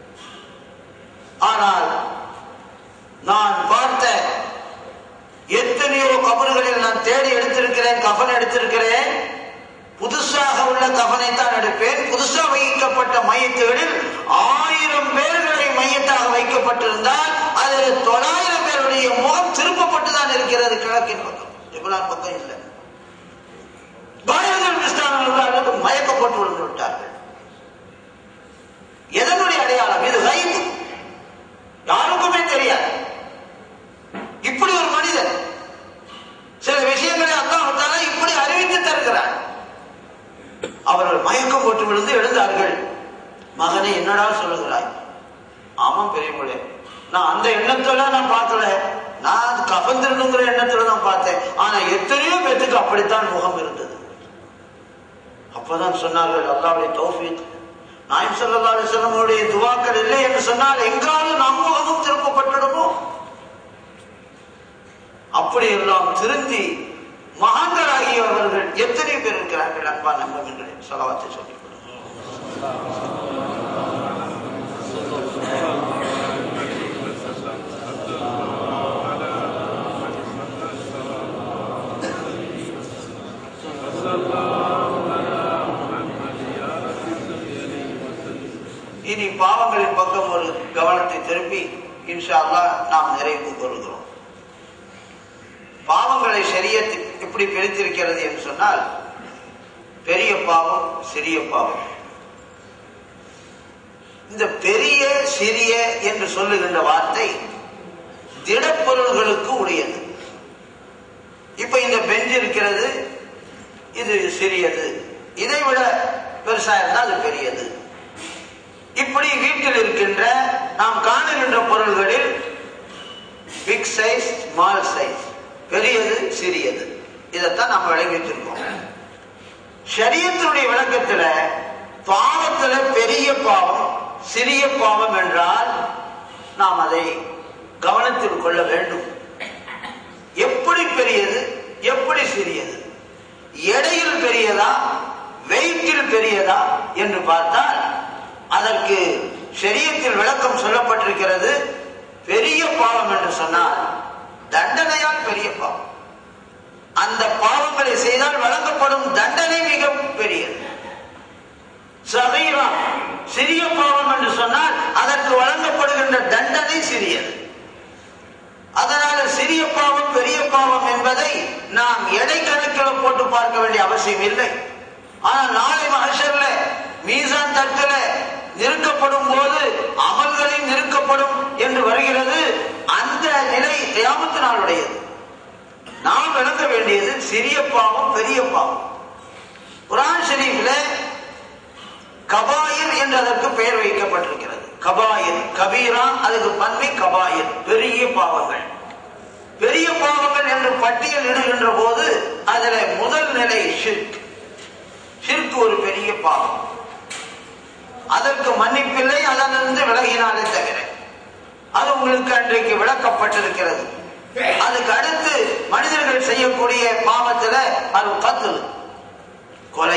ஆனால் நான் பார்த்த எத்தனையோ கபறுகளில் நான் தேடி எடுத்திருக்கிறேன் கஃன் எடுத்திருக்கிறேன் புதுசாக உள்ள கஃனை தான் எடுப்பேன் புதுசாக வைக்கப்பட்ட மையத்துகளில் ஆயிரம் பேர்களை மையத்தாக வைக்கப்பட்டிருந்தால் அதில் தொள்ளாயிரம் பேருடைய முகம் திருப்பப்பட்டு தான் இருக்கிறது கிழக்கின் பக்கம் இவ்வளவு பக்கம் இல்லை பாயர்கள் கிறிஸ்தானர்களுக்கு மயக்கப்பட்டு விழுந்து விட்டார்கள் எதனுடைய அடையாளம் இது கைது யாருக்குமே தெரியாது இப்படி ஒரு மனிதன் சில விஷயங்களை அல்லாஹால இப்படி அறிவித்து தருகிறார் அவர்கள் மயக்கம் போட்டு விழுந்து எழுந்தார்கள் மகனை என்னடா சொல்லுகிறாய் ஆமாம் பெரியமொழி நான் அந்த எண்ணத்துல நான் பார்க்கல நான் அது கபந்திருந்துங்கிற எண்ணத்துல தான் பார்த்தேன் ஆனா எத்தனையோ பேத்துக்கு அப்படித்தான் முகம் இருந்தது அப்பதான் சொன்னார்கள் அல்லாவுடைய தௌஃபீக் நாயம் சல்லா அலிஸ்லமுடைய துவாக்கள் இல்லை என்று சொன்னால் எங்காலும் நம் முகமும் திருப்பப்பட்டிடுமோ அப்படி எல்லாம் திருந்தி மகான்களாகியவர்கள் எத்தனை பேர் இருக்கிறார்கள் அன்பா நம்புகின்றேன் சொல்லவத்தை சொல்லிக் கொடுங்க இனி பாவங்களின் பக்கம் ஒரு கவனத்தை திருப்பி இன்ஷா அல்லாஹ் நாம் நிறைவு கொள்கிறோம் பாவங்களை சரியத்து எப்படி பிரித்திருக்கிறது என்று சொன்னால் பெரிய பாவம் சிறிய பாவம் இந்த பெரிய சிறிய என்று சொல்லுகின்ற வார்த்தை திடப்பொருள்களுக்கு உரியது இப்ப இந்த பெஞ்ச் இருக்கிறது இது சிறியது இதை விட பெருசா இருந்தால் அது பெரியது இப்படி வீட்டில் இருக்கின்ற நாம் காணுகின்ற பொருள்களில் பிக் சைஸ் ஸ்மால் சைஸ் பெரியது சிறியது இதைத்தான் நாம் விளங்கி வச்சிருக்கோம் ஷரியத்தினுடைய விளக்கத்துல பாவத்துல பெரிய பாவம் சிறிய பாவம் என்றால் நாம் அதை கவனத்தில் கொள்ள வேண்டும் எப்படி பெரியது எப்படி சிறியது எடையில் பெரியதா வெயிட்டில் பெரியதா என்று பார்த்தால் அதற்கு ஷரியத்தில் விளக்கம் சொல்லப்பட்டிருக்கிறது பெரிய பாவம் என்று சொன்னால் தண்டனையால் பெரிய பாவம் அந்த பாவங்களை செய்தால் வழங்கப்படும் தண்டனை மிக பெரியது சகைரா சிறிய பாவம் என்று சொன்னால் அதற்கு வழங்கப்படுகின்ற தண்டனை சிறியது அதனால சிறிய பாவம் பெரிய பாவம் என்பதை நாம் எடை கணக்கில் போட்டு பார்க்க வேண்டிய அவசியம் இல்லை ஆனால் நாளை மகஷர்ல மீசான் தட்டுல நிறுக்கப்படும் போது அமல்களை நிறுக்கப்படும் என்று வருகிறது அந்த நிலை கியாமத்து நாளுடையது நாம் விளங்க வேண்டியது சிறிய பாவம் பெரிய பாவம் குரான் ஷரீஃப்ல கபாயில் என்று அதற்கு பெயர் வைக்கப்பட்டிருக்கிறது கபாயில் கபீரா அதுக்கு பன்மை கபாயில் பெரிய பாவங்கள் பெரிய பாவங்கள் என்று பட்டியல் இடுகின்ற போது அதுல முதல் நிலை ஷிர்க் ஷிர்க் ஒரு பெரிய பாவம் அதற்கு மன்னிப்பில்லை அதிலிருந்து விலகினாலே தவிர அது உங்களுக்கு அன்றைக்கு விளக்கப்பட்டிருக்கிறது அதுக்கு அடுத்து மனிதர்கள் செய்யக்கூடிய பாவத்துல அது கத்து கொலை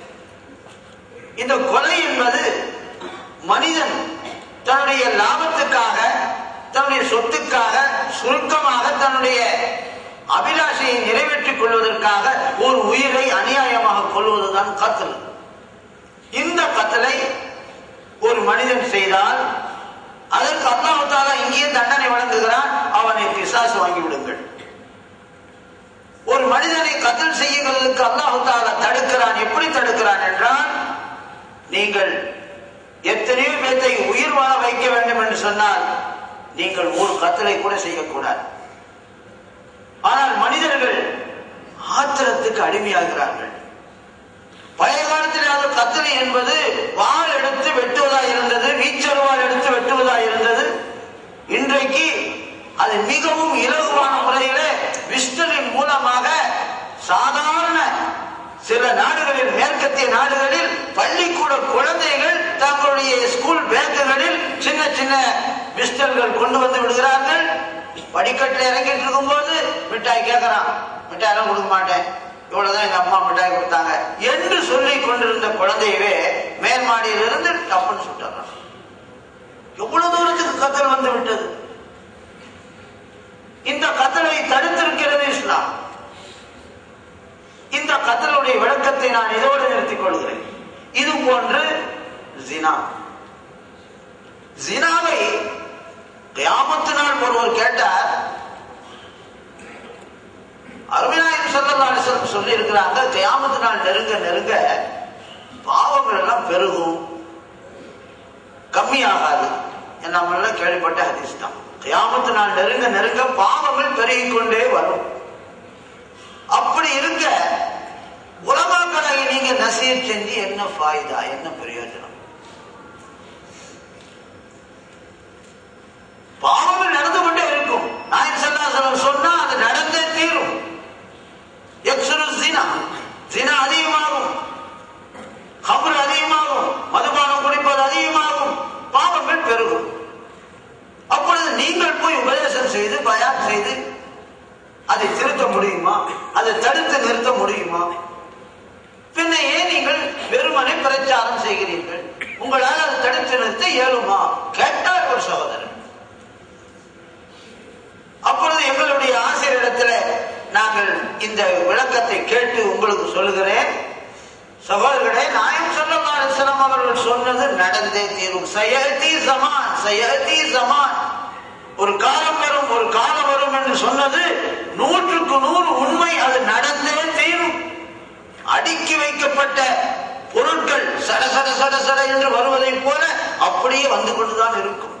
இந்த கொலை என்பது மனிதன் தன்னுடைய லாபத்துக்காக தன்னுடைய சொத்துக்காக சுருக்கமாக தன்னுடைய அபிலாஷையை நிறைவேற்றிக் கொள்வதற்காக ஒரு உயிரை அநியாயமாக கொள்வதுதான் கத்தல் இந்த கத்தலை ஒரு மனிதன் செய்தால் அதற்கு அல்லாஹால இங்கேயே தண்டனை வழங்குகிறான் அவனை பிசாசு வாங்கி விடுங்கள் ஒரு மனிதனை கத்தல் செய்யுவதற்கு அல்லாஹால தடுக்கிறான் எப்படி தடுக்கிறான் என்றால் நீங்கள் எத்தனையோ பேத்தை உயிர் வாழ வைக்க வேண்டும் என்று சொன்னால் நீங்கள் ஒரு கத்தலை கூட செய்யக்கூடாது ஆனால் மனிதர்கள் ஆத்திரத்துக்கு அடிமையாகிறார்கள் பழைய காலத்தில் அது கத்தனை என்பது வாள் எடுத்து வெட்டுவதா இருந்தது வீச்சருவாள் எடுத்து வெட்டுவதா இருந்தது இன்றைக்கு அது மிகவும் இலகுவான முறையில விஸ்டலின் மூலமாக சாதாரண சில நாடுகளில் மேற்கத்திய நாடுகளில் பள்ளிக்கூட குழந்தைகள் தங்களுடைய ஸ்கூல் பேக்குகளில் சின்ன சின்ன பிஸ்டல்கள் கொண்டு வந்து விடுகிறார்கள் படிக்கட்டில் இறங்கிட்டு இருக்கும் போது மிட்டாய் கேட்கறான் மிட்டாய் எல்லாம் கொடுக்க மாட்டேன் இவ்வளவுதான் எங்க அம்மா மிட்டாய் கொடுத்தாங்க என்று சொல்லி கொண்டிருந்த குழந்தையவே மேல் மாடியிலிருந்து டப்புன்னு சுட்டுறான் எவ்வளவு தூரத்துக்கு கத்தல் வந்து விட்டது இந்த கத்தலை தடுத்திருக்கிறது இஸ்லாம் இந்த கத்தலுடைய விளக்கத்தை நான் இதோடு நிறுத்திக் கொள்கிறேன் இது போன்று ஜினா ஜினாவை கியாமத்து நாள் ஒருவர் கேட்டார் அருமைநாயகம் சொல்லலாம் சொல்லி இருக்கிறாங்க கியாமத்து நாள் நெருங்க நெருங்க பாவங்கள் எல்லாம் பெருகும் கம்மியாகாது நம்ம எல்லாம் கேள்விப்பட்ட ஹதீஸ் தான் கியாமத்து நாள் நெருங்க நெருங்க பாவங்கள் பெருகிக் கொண்டே வரும் அப்படி இருக்க உலமாக்களை நீங்க நசீர் செஞ்சு என்ன ஃபாயுதா என்ன பிரயோஜனம் பாவங்கள் நடந்து கொண்டே இருக்கும் நாயன் சல்லாசலம் சொன்னா அது நடந்தே தீரும் எக்ஸுரு ஜினா ஜினா அதிகமாகும் கபர் அதிகமாகும் மதுபானம் குடிப்பது அதிகமாகும் பாவங்கள் பெருகும் அப்பொழுது நீங்கள் போய் உபதேசம் செய்து பயான் செய்து அதை திருத்த முடியுமா அதை தடுத்து நிறுத்த முடியுமா பின்ன ஏன் நீங்கள் வெறுமனை பிரச்சாரம் செய்கிறீர்கள் உங்களால் அதை தடுத்து நிறுத்த இயலுமா கேட்டார் ஒரு சகோதரர் அப்பொழுது எங்களுடைய ஆசிரியரிடத்துல நாங்கள் இந்த விளக்கத்தை கேட்டு உங்களுக்கு சொல்லுகிறேன் சகோதரர்களே நாயம் சொல்லலாம் அவர்கள் சொன்னது நடந்தே தீரும் சயதி சமான் சயதி சமான் ஒரு காலம் வரும் ஒரு காலம் வரும் என்று சொன்னது நூற்றுக்கு நூறு உண்மை அது நடந்தே தீரும் அடுக்கி வைக்கப்பட்ட பொருட்கள் சட சட சட சட என்று வருவதை போல அப்படியே வந்து கொண்டுதான் இருக்கும்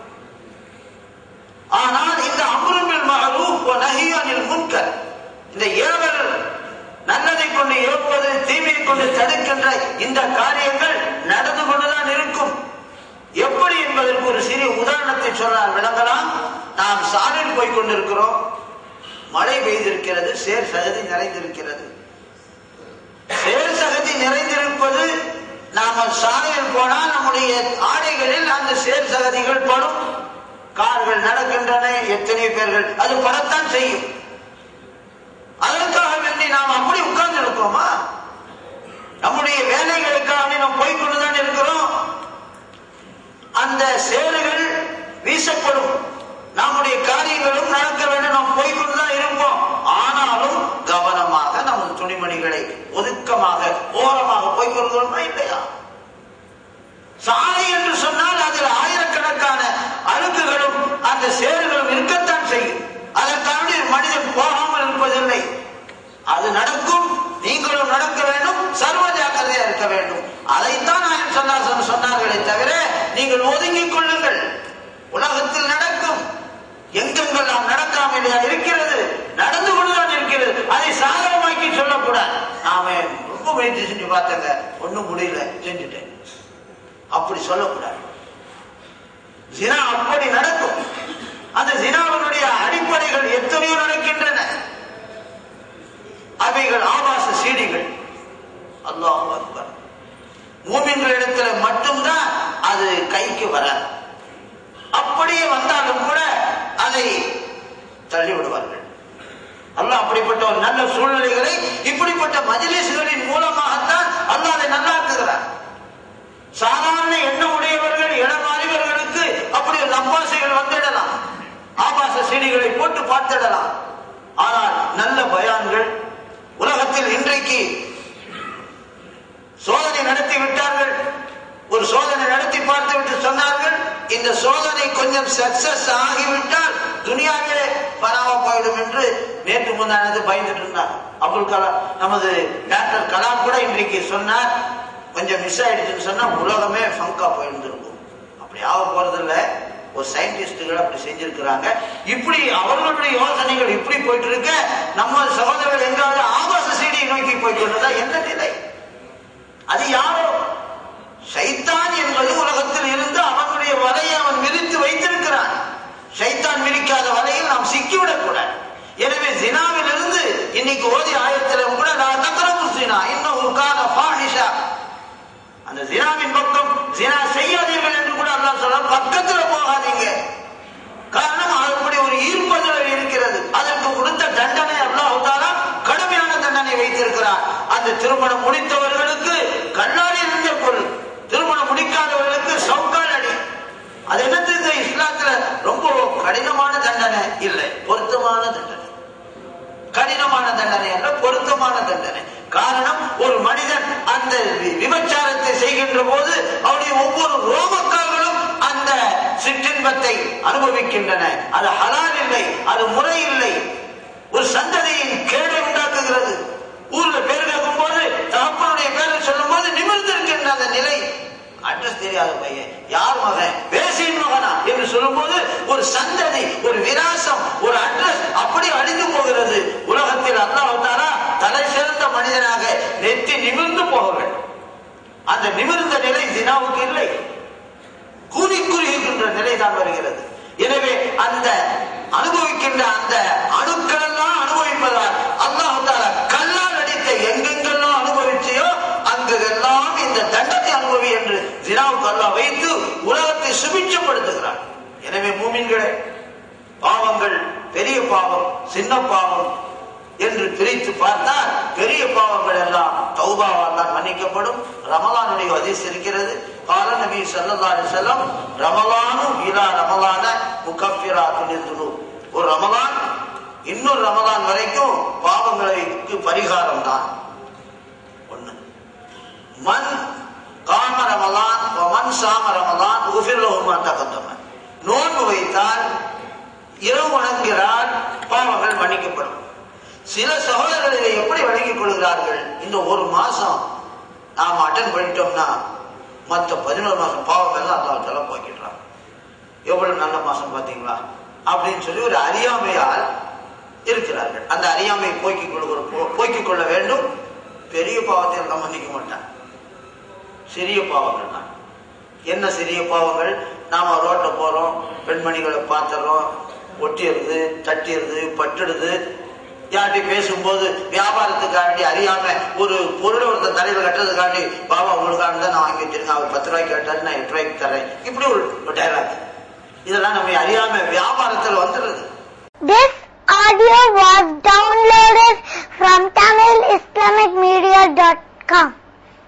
ஆனால் இந்த அம்ருமில் மகரூப் நஹியானில் முன்கர் இந்த ஏவல் நல்லதை கொண்டு ஏவுவது தீமையை கொண்டு தடுக்கின்ற இந்த காரியங்கள் நடந்து கொண்டுதான் இருக்கும் எப்படி என்பதற்கு ஒரு சிறிய உதாரணத்தை சொன்னால் விளங்கலாம் நாம் சாலையில் போய் கொண்டிருக்கிறோம் மழை பெய்திருக்கிறது சேர் சகதி நிறைந்திருக்கிறது சேர் சகதி நிறைந்திருப்பது நாம சாலையில் போனால் நம்முடைய ஆடைகளில் அந்த சேர் சகதிகள் படும் கார்கள் நடக்கின்றன எத்தனை பேர்கள் அது படத்தான் செய்யும் அதற்காக வேண்டி நாம் அப்படி உட்கார்ந்து இருக்கோமா நம்முடைய வேலைகளுக்காக நாம் போய்கொண்டுதான் இருக்கிறோம் அந்த சேறுகள் வீசப்படும் நம்முடைய காரியங்களும் நடக்க வேண்டும் நாம் போய்கொண்டுதான் இருப்போம் ஆனாலும் கவனமாக நமது துணிமணிகளை ஒதுக்கமாக ஓரமாக போய்கொள்கிறோமா இல்லையா சாலை என்று சொன்னால் அதில் ஆயிரக்கணக்கான அழுக்குகளும் அந்த சேறுகளும் இருக்கத்தான் செய்யும் அதற்காக மனிதன் போகாமல் இருப்பதில்லை அது நடக்கும் நீங்களும் நடக்க வேண்டும் சர்வ ஜாக்கிரதையா இருக்க வேண்டும் அதைத்தான் நான் சொன்னார் சொன்னார்களே தவிர நீங்கள் ஒதுங்கிக் கொள்ளுங்கள் உலகத்தில் நடக்கும் எங்கெங்கெல்லாம் நடக்காமலையா இருக்கிறது நடந்து கொண்டுதான் இருக்கிறது அதை சாதகமாக்கி சொல்லக்கூடாது நாம ரொம்ப முயற்சி செஞ்சு பார்த்தங்க ஒண்ணும் முடியல செஞ்சுட்டேன் அப்படி சொல்லக்கூடாது ஜினா அப்படி நடக்கும் அந்த ஜினாவினுடைய அடிப்படைகள் எத்தனையோ நடக்கின்றன அவைகள் ஆபாச சீடிகள் அல்லாஹ் அக்பர் மூமின்கள் இடத்துல மட்டும்தான் அது கைக்கு வராது அப்படியே வந்தாலும் கூட அதை தள்ளி விடுவார்கள் அல்லாஹ் அப்படிப்பட்ட ஒரு நல்ல சூழ்நிலைகளை இப்படிப்பட்ட மஜிலிசுகளின் மூலமாகத்தான் அல்லாஹ் அதை நல்லாக்குகிறார் சாதாரண எண்ணம் உடையவர்கள் இடமாறிவர்களுக்கு அப்படி ஒரு நப்பாசைகள் வந்துடலாம் ஆபாச செடிகளை போட்டு பார்த்திடலாம் ஆனால் நல்ல பயான்கள் உலகத்தில் இன்றைக்கு சோதனை நடத்தி விட்டார்கள் ஒரு சோதனை நடத்தி பார்த்து விட்டு சொன்னார்கள் இந்த சோதனை கொஞ்சம் சக்சஸ் ஆகிவிட்டால் துனியாவிலே பணாம போயிடும் என்று நேற்று முந்தானது பயந்துட்டு இருந்தார் அப்துல் கலாம் நமது டாக்டர் கலாம் கூட இன்றைக்கு சொன்னார் கொஞ்சம் மிஸ் ஆயிடுச்சுன்னு சொன்னா உலகமே ஃபங்கா போயிருந்திருக்கும் அப்படி ஆக போறதில்ல ஒரு சயின்டிஸ்டுகள் அப்படி செஞ்சிருக்கிறாங்க இப்படி அவர்களுடைய யோசனைகள் இப்படி போயிட்டு இருக்க நம்ம சகோதரர்கள் எங்காவது ஆபாச சீடியை நோக்கி போயிட்டு என்ன நிலை அது யாரோ சைத்தான் என்பது உலகத்தில் இருந்து அவனுடைய வலையை அவன் விரித்து வைத்திருக்கிறான் சைத்தான் விரிக்காத வலையில் நாம் சிக்கிவிடக் கூடாது எனவே ஜினாவிலிருந்து இன்னைக்கு ஓதி ஆயத்தில் கூட நான் தக்கரவு ஜினா இன்னும் உட்கார பாஷிஷா அந்த ஜினாவின் பக்கம் ஜினா செய்யாதீர்கள் என்று கூட அல்லாஹ் சொல்ல பக்கத்துல போகாதீங்க காரணம் அப்படி ஒரு ஈர்ப்பதில் இருக்கிறது அதற்கு கொடுத்த தண்டனை அல்லாஹ் தாலா கடுமையான தண்டனை வைத்திருக்கிறார் அந்த திருமணம் முடித்தவர்களுக்கு கண்ணாடி இருந்த பொருள் திருமணம் முடிக்காதவர்களுக்கு சவுக்கால் அடி அது என்னத்துக்கு இஸ்லாத்துல ரொம்ப கடினமான தண்டனை இல்லை பொருத்தமான தண்டனை கடினமான தண்டனை அல்ல பொருத்தமான தண்டனை காரணம் ஒரு மனிதன் அந்த விபச்சாரத்தை செய்கின்ற போது அவருடைய ஒவ்வொரு ரோமக்கால்களும் அந்த சிற்றின்பத்தை அனுபவிக்கின்றன அது ஹலால் இல்லை அது முறை இல்லை ஒரு சந்ததியின் கேடை உண்டாக்குகிறது ஊர்ல பேர் கேட்கும் போது தகப்பனுடைய பேரை சொல்லும் போது நிமிர்ந்து இருக்கின்ற அந்த நிலை அட்ரஸ் தெரியாத பையன் யார் மகன் வேசியின் மகனா என்று சொல்லும் போது ஒரு சந்ததி ஒரு விராசம் ஒரு அட்ரஸ் அப்படி அழிந்து போகிறது உலகத்தில் அல்லாஹாரா தலை சிறந்த மனிதனாக நெத்தி நிமிர்ந்து போக வேண்டும் அந்த நிமிர்ந்த நிலை தினாவுக்கு இல்லை கூறி குறுகின்ற நிலை தான் வருகிறது எனவே அந்த அனுபவிக்கின்ற அந்த அணுக்கள் எல்லாம் அனுபவிப்பதால் அல்லாஹால கல்லால் அடித்த எங்கெங்கெல்லாம் அனுபவிச்சியோ அங்கெல்லாம் இந்த தண்டனை அனுபவி என்று தினாவுக்கு அல்லாஹ் வைத்து உலகத்தை சுபிட்சப்படுத்துகிறார் எனவே மூமின்களே பாவங்கள் பெரிய பாவம் சின்ன பாவம் என்று பிரித்து பார்த்தால் பெரிய பாவங்கள் எல்லாம் தௌபாவால் தான் மன்னிக்கப்படும் ரமலானுடைய ஹதீஸ் இருக்கிறது கால நபி ஸல்லல்லாஹு அலைஹி வஸல்லம் ரமலானு இலா ரமலான முகஃபிராத்துல் துனூப் ஒரு ரமலான் இன்னொரு ரமலான் வரைக்கும் பாவங்களுக்கு பரிகாரம் தான் ஒண்ணு மன் காம ரமலான் மன் சாம ரமலான் உஃபிர்லஹுமா தகத்தம நோன்பு வைத்தால் இரவு வணங்குகிறார் பாவங்கள் மன்னிக்கப்படும் சில சகோதரர்கள் இதை எப்படி வழங்கிக் கொள்கிறார்கள் இந்த ஒரு மாசம் நாம் அட்டன் பண்ணிட்டோம்னா மற்ற பதினோரு மாசம் பாவங்கள்லாம் அல்லாஹ் தலை போக்கிடுறான் எவ்வளவு நல்ல மாசம் பாத்தீங்களா அப்படின்னு சொல்லி ஒரு அறியாமையால் இருக்கிறார்கள் அந்த அறியாமை போக்கிக் கொள்கிற போக்கிக் கொள்ள வேண்டும் பெரிய பாவத்தை எல்லாம் மன்னிக்க மாட்டான் சிறிய பாவங்கள் தான் என்ன சிறிய பாவங்கள் நாம ரோட்ல போறோம் பெண்மணிகளை பார்த்துறோம் ஒட்டிடுது தட்டிடுது பட்டுடுது யார்கிட்ட பேசும்போது வியாபாரத்துக்காண்டி அறியாம ஒரு பொருளை ஒருத்தர் தலையில கட்டுறதுக்காண்டி பாபா உங்களுக்காக தான் நான் வாங்கி வச்சிருக்கேன் அவர் பத்து ரூபாய்க்கு கேட்டாரு நான் எட்டு ரூபாய்க்கு தரேன் இப்படி ஒரு டைலாக் இதெல்லாம் நம்ம அறியாம வியாபாரத்துல வந்துடுது This audio was downloaded from TamilIslamicMedia.com.